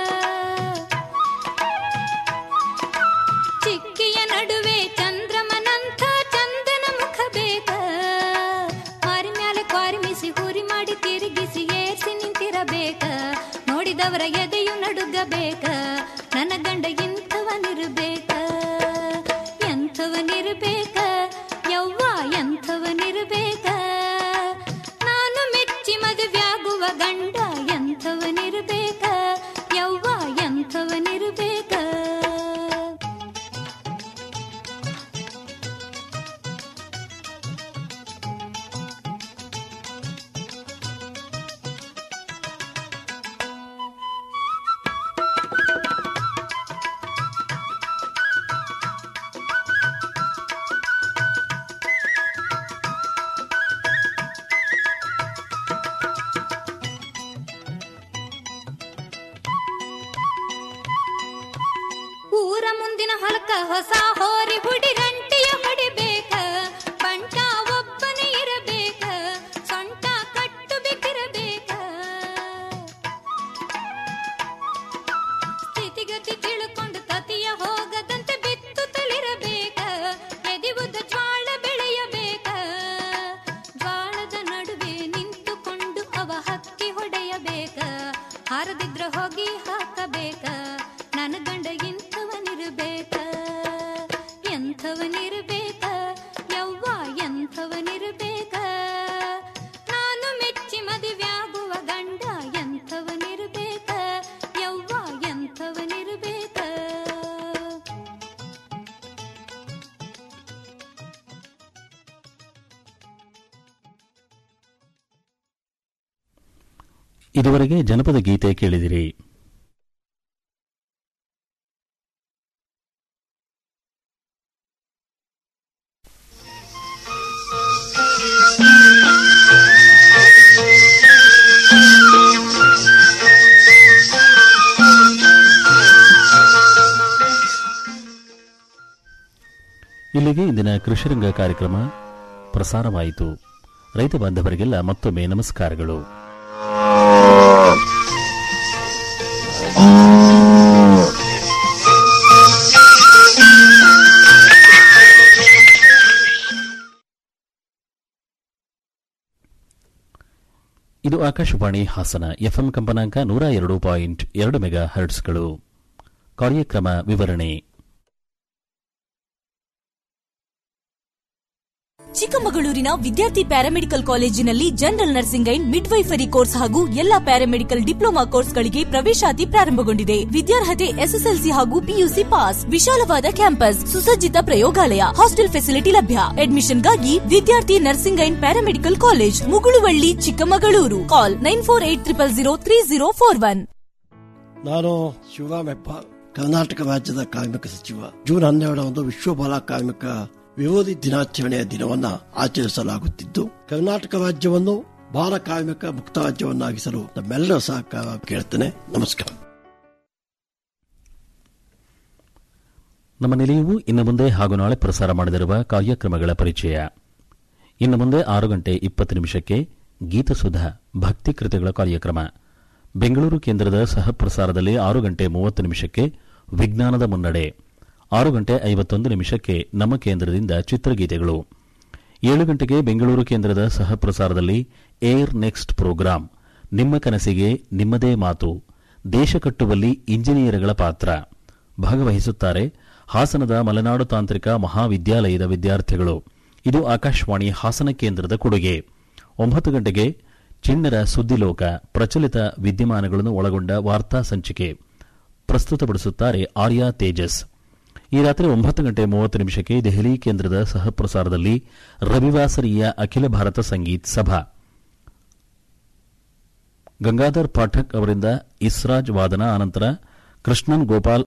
[SPEAKER 8] ಚಿಕ್ಕಿಯ ನಡುವೆ ಚಂದ್ರಮನಂಥ ಚಂದನ ಮುಖ ಬೇಕ ಮಾರಿ ಮ್ಯಾಲೆ ಕ್ವಾರಿಮಿಸಿ ಹುರಿ ಮಾಡಿ ತಿರುಗಿಸಿ ಏರ್ಸಿ ನಿಂತಿರಬೇಕ ನೋಡಿದವರ ಎದೆಯು ನಡುಗಬೇಕ ನನ್ನ ಗಂಡ ಇಂಥವನಿರ್ಬೇಕ ಎಂಥವನಿರ್ಬೇಕ ಯವ್ವ ಎಂಥವನಿರ್ಬೇಕ ನಾನು ಮೆಚ್ಚಿ ಮದುವೆಯಾಗುವ ಗಂಡ ಎಂಥವನಿರ್ಬೇಕ ಯವ್ವ ಎಂಥವನಿರ್ಬೇಕ ಹೊಸ ಹೋರಿ ಹುಡಿ ರಂಟಿಯ ಹೊಡಿಬೇಕ ಬಂಟ ಒಬ್ಬನೇ ಇರಬೇಕ ಸೊಂಟ ಕಟ್ಟು ಬಿಕ್ಕಿರಬೇಕ ಸ್ಥಿತಿಗತಿ ತಿಳ್ಕೊಂಡು ತತಿಯ ಹೋಗದಂತೆ ಬಿತ್ತು ತಳಿರಬೇಕ ಎದಿವುದ ಜ್ವಾಳ ಬೆಳೆಯಬೇಕ ಜ್ವಾಳದ ನಡುವೆ ನಿಂತುಕೊಂಡು ಅವ ಹಕ್ಕಿ ಹೊಡೆಯಬೇಕ ಹಾರದಿದ್ರ ಹೋಗಿ ಹಾಕಬೇಕ ನನ್ನ ಗಂಡ ಇಂಥವನಿರಬೇಕ ಎಂಥವನಿರಬೇಕ ಯವ್ವ ಎಂಥವನಿರಬೇಕ ನಾನು ಮೆಚ್ಚಿ ಮದುವೆಯಾಗುವ ಗಂಡ ಎಂಥವನಿರಬೇಕ ಯವ್ವ ಎಂಥವನಿರಬೇಕ
[SPEAKER 1] ಇದುವರೆಗೆ ಜನಪದ ಗೀತೆ ಕೇಳಿದಿರಿ ಇಲ್ಲಿಗೆ ಇಂದಿನ ಕೃಷಿರಂಗ ಕಾರ್ಯಕ್ರಮ ಪ್ರಸಾರವಾಯಿತು ರೈತ ಬಾಂಧವರಿಗೆಲ್ಲ ಮತ್ತೊಮ್ಮೆ ನಮಸ್ಕಾರಗಳು ಇದು ಆಕಾಶವಾಣಿ ಹಾಸನ ಎಫ್ಎಂ ಕಂಪನಾಂಕ ನೂರ ಎರಡು ಪಾಯಿಂಟ್ ಎರಡು ಮೆಗಾ ಹರ್ಟ್ಸ್ಗಳು ಕಾರ್ಯಕ್ರಮ ವಿವರಣೆ
[SPEAKER 9] ಚಿಕ್ಕಮಗಳೂರಿನ ವಿದ್ಯಾರ್ಥಿ ಪ್ಯಾರಾಮೆಡಿಕಲ್ ಕಾಲೇಜಿನಲ್ಲಿ general nursing and midwifery course ಹಾಗೂ ಎಲ್ಲಾ ಪ್ಯಾರಾಮೆಡಿಕಲ್ ಡಿಪ್ಲೊಮಾ ಕೋರ್ಸ್ಗಳಿಗೆ ಪ್ರವೇಶಾತಿ ಪ್ರಾರಂಭಗೊಂಡಿದೆ ವಿದ್ಯಾರ್ಹತೆ ಎಸ್ಎಸ್ಎಲ್ಸಿ ಹಾಗೂ ಪಿಯುಸಿ ಪಾಸ್ ವಿಶಾಲವಾದ ಕ್ಯಾಂಪಸ್ ಸುಸಜ್ಜಿತ ಪ್ರಯೋಗಾಲಯ ಹಾಸ್ಟೆಲ್ ಫೆಸಿಲಿಟಿ ಲಭ್ಯ ಅಡ್ಮಿಷನ್ಗಾಗಿ ವಿದ್ಯಾರ್ಥಿ nursing and paramedical college Mugulavalli Chikkamagaluru call nine four eight triple zero three zero four one
[SPEAKER 10] ನಾನು ಶಿವರಾಮೆಪ್ಪ ಕರ್ನಾಟಕ ರಾಜ್ಯದ ಕಾರ್ಮಿಕ ಸಚಿವ ಜೂನ್ ಹನ್ನೆರಡರಂದು ವಿಶ್ವ ಬಾಲ ಕಾರ್ಮಿಕ ವಿರೋಧಿ ದಿನಾಚರಣೆಯ ದಿನವನ್ನ ಆಚರಿಸಲಾಗುತ್ತಿದ್ದು ಕರ್ನಾಟಕ ರಾಜ್ಯವನ್ನು ಬಾಲ ಕಾರ್ಮಿಕ ಮುಕ್ತ ರಾಜ್ಯವನ್ನಾಗಿಸಲು ನಮ್ಮೆಲ್ಲರ ಸಹಕಾರ ಕೇಳುತ್ತೇನೆ ನಮಸ್ಕಾರ
[SPEAKER 1] ನಮ್ಮ ನಿಲಯವು ಇನ್ನು ಮುಂದೆ ಹಾಗೂ ನಾಳೆ ಪ್ರಸಾರ ಮಾಡದಿರುವ ಕಾರ್ಯಕ್ರಮಗಳ ಪರಿಚಯ ಇನ್ನು ಮುಂದೆ ಆರು ಗಂಟೆ ಇಪ್ಪತ್ತು ನಿಮಿಷಕ್ಕೆ ಗೀತಸುಧಾ ಭಕ್ತಿ ಕೃತಿಗಳ ಕಾರ್ಯಕ್ರಮ ಬೆಂಗಳೂರು ಕೇಂದ್ರದ ಸಹ ಪ್ರಸಾರದಲ್ಲಿ ಆರು ಗಂಟೆ ಮೂವತ್ತು ನಿಮಿಷಕ್ಕೆ ವಿಜ್ಞಾನದ ಮುನ್ನಡೆ ಆರು ಗಂಟೆ ಐವತ್ತೊಂದು ನಿಮಿಷಕ್ಕೆ ನಮ್ಮ ಕೇಂದ್ರದಿಂದ ಚಿತ್ರಗೀತೆಗಳು ಏಳು ಗಂಟೆಗೆ ಬೆಂಗಳೂರು ಕೇಂದ್ರದ ಸಹ ಪ್ರಸಾರದಲ್ಲಿ ಏರ್ ನೆಕ್ಸ್ಟ್ ಪ್ರೋಗ್ರಾಂ ನಿಮ್ಮ ಕನಸಿಗೆ ನಿಮ್ಮದೇ ಮಾತು ದೇಶ ಕಟ್ಟುವಲ್ಲಿ ಇಂಜಿನಿಯರ್ಗಳ ಪಾತ್ರ ಭಾಗವಹಿಸುತ್ತಾರೆ ಹಾಸನದ ಮಲೆನಾಡು ತಾಂತ್ರಿಕ ಮಹಾವಿದ್ಯಾಲಯದ ವಿದ್ಯಾರ್ಥಿಗಳು ಇದು ಆಕಾಶವಾಣಿ ಹಾಸನ ಕೇಂದ್ರದ ಕೊಡುಗೆ ಒಂಬತ್ತು ಗಂಟೆಗೆ ಚಿಣ್ಣರ ಸುದ್ದಿಲೋಕ ಪ್ರಚಲಿತ ವಿದ್ಯಮಾನಗಳನ್ನು ಒಳಗೊಂಡ ವಾರ್ತಾ ಸಂಚಿಕೆ ಪ್ರಸ್ತುತಪಡಿಸುತ್ತಾರೆ ಆರ್ಯ ತೇಜಸ್ ಈ ರಾತ್ರಿ ಒಂಬತ್ತು ಗಂಟೆ ಮೂವತ್ತು ನಿಮಿಷಕ್ಕೆ ದೆಹಲಿ ಕೇಂದ್ರದ ಸಹ ಪ್ರಸಾರದಲ್ಲಿ ರವಿವಾಸರಿಯ ಅಖಿಲ ಭಾರತ ಸಂಗೀತ್ ಸಭಾ ಗಂಗಾಧರ್ ಪಾಠಕ್ ಅವರಿಂದ ಇಸ್ರಾಜ್ ವಾದನ ಅನಂತರ ಕೃಷ್ಣನ್ ಗೋಪಾಲ್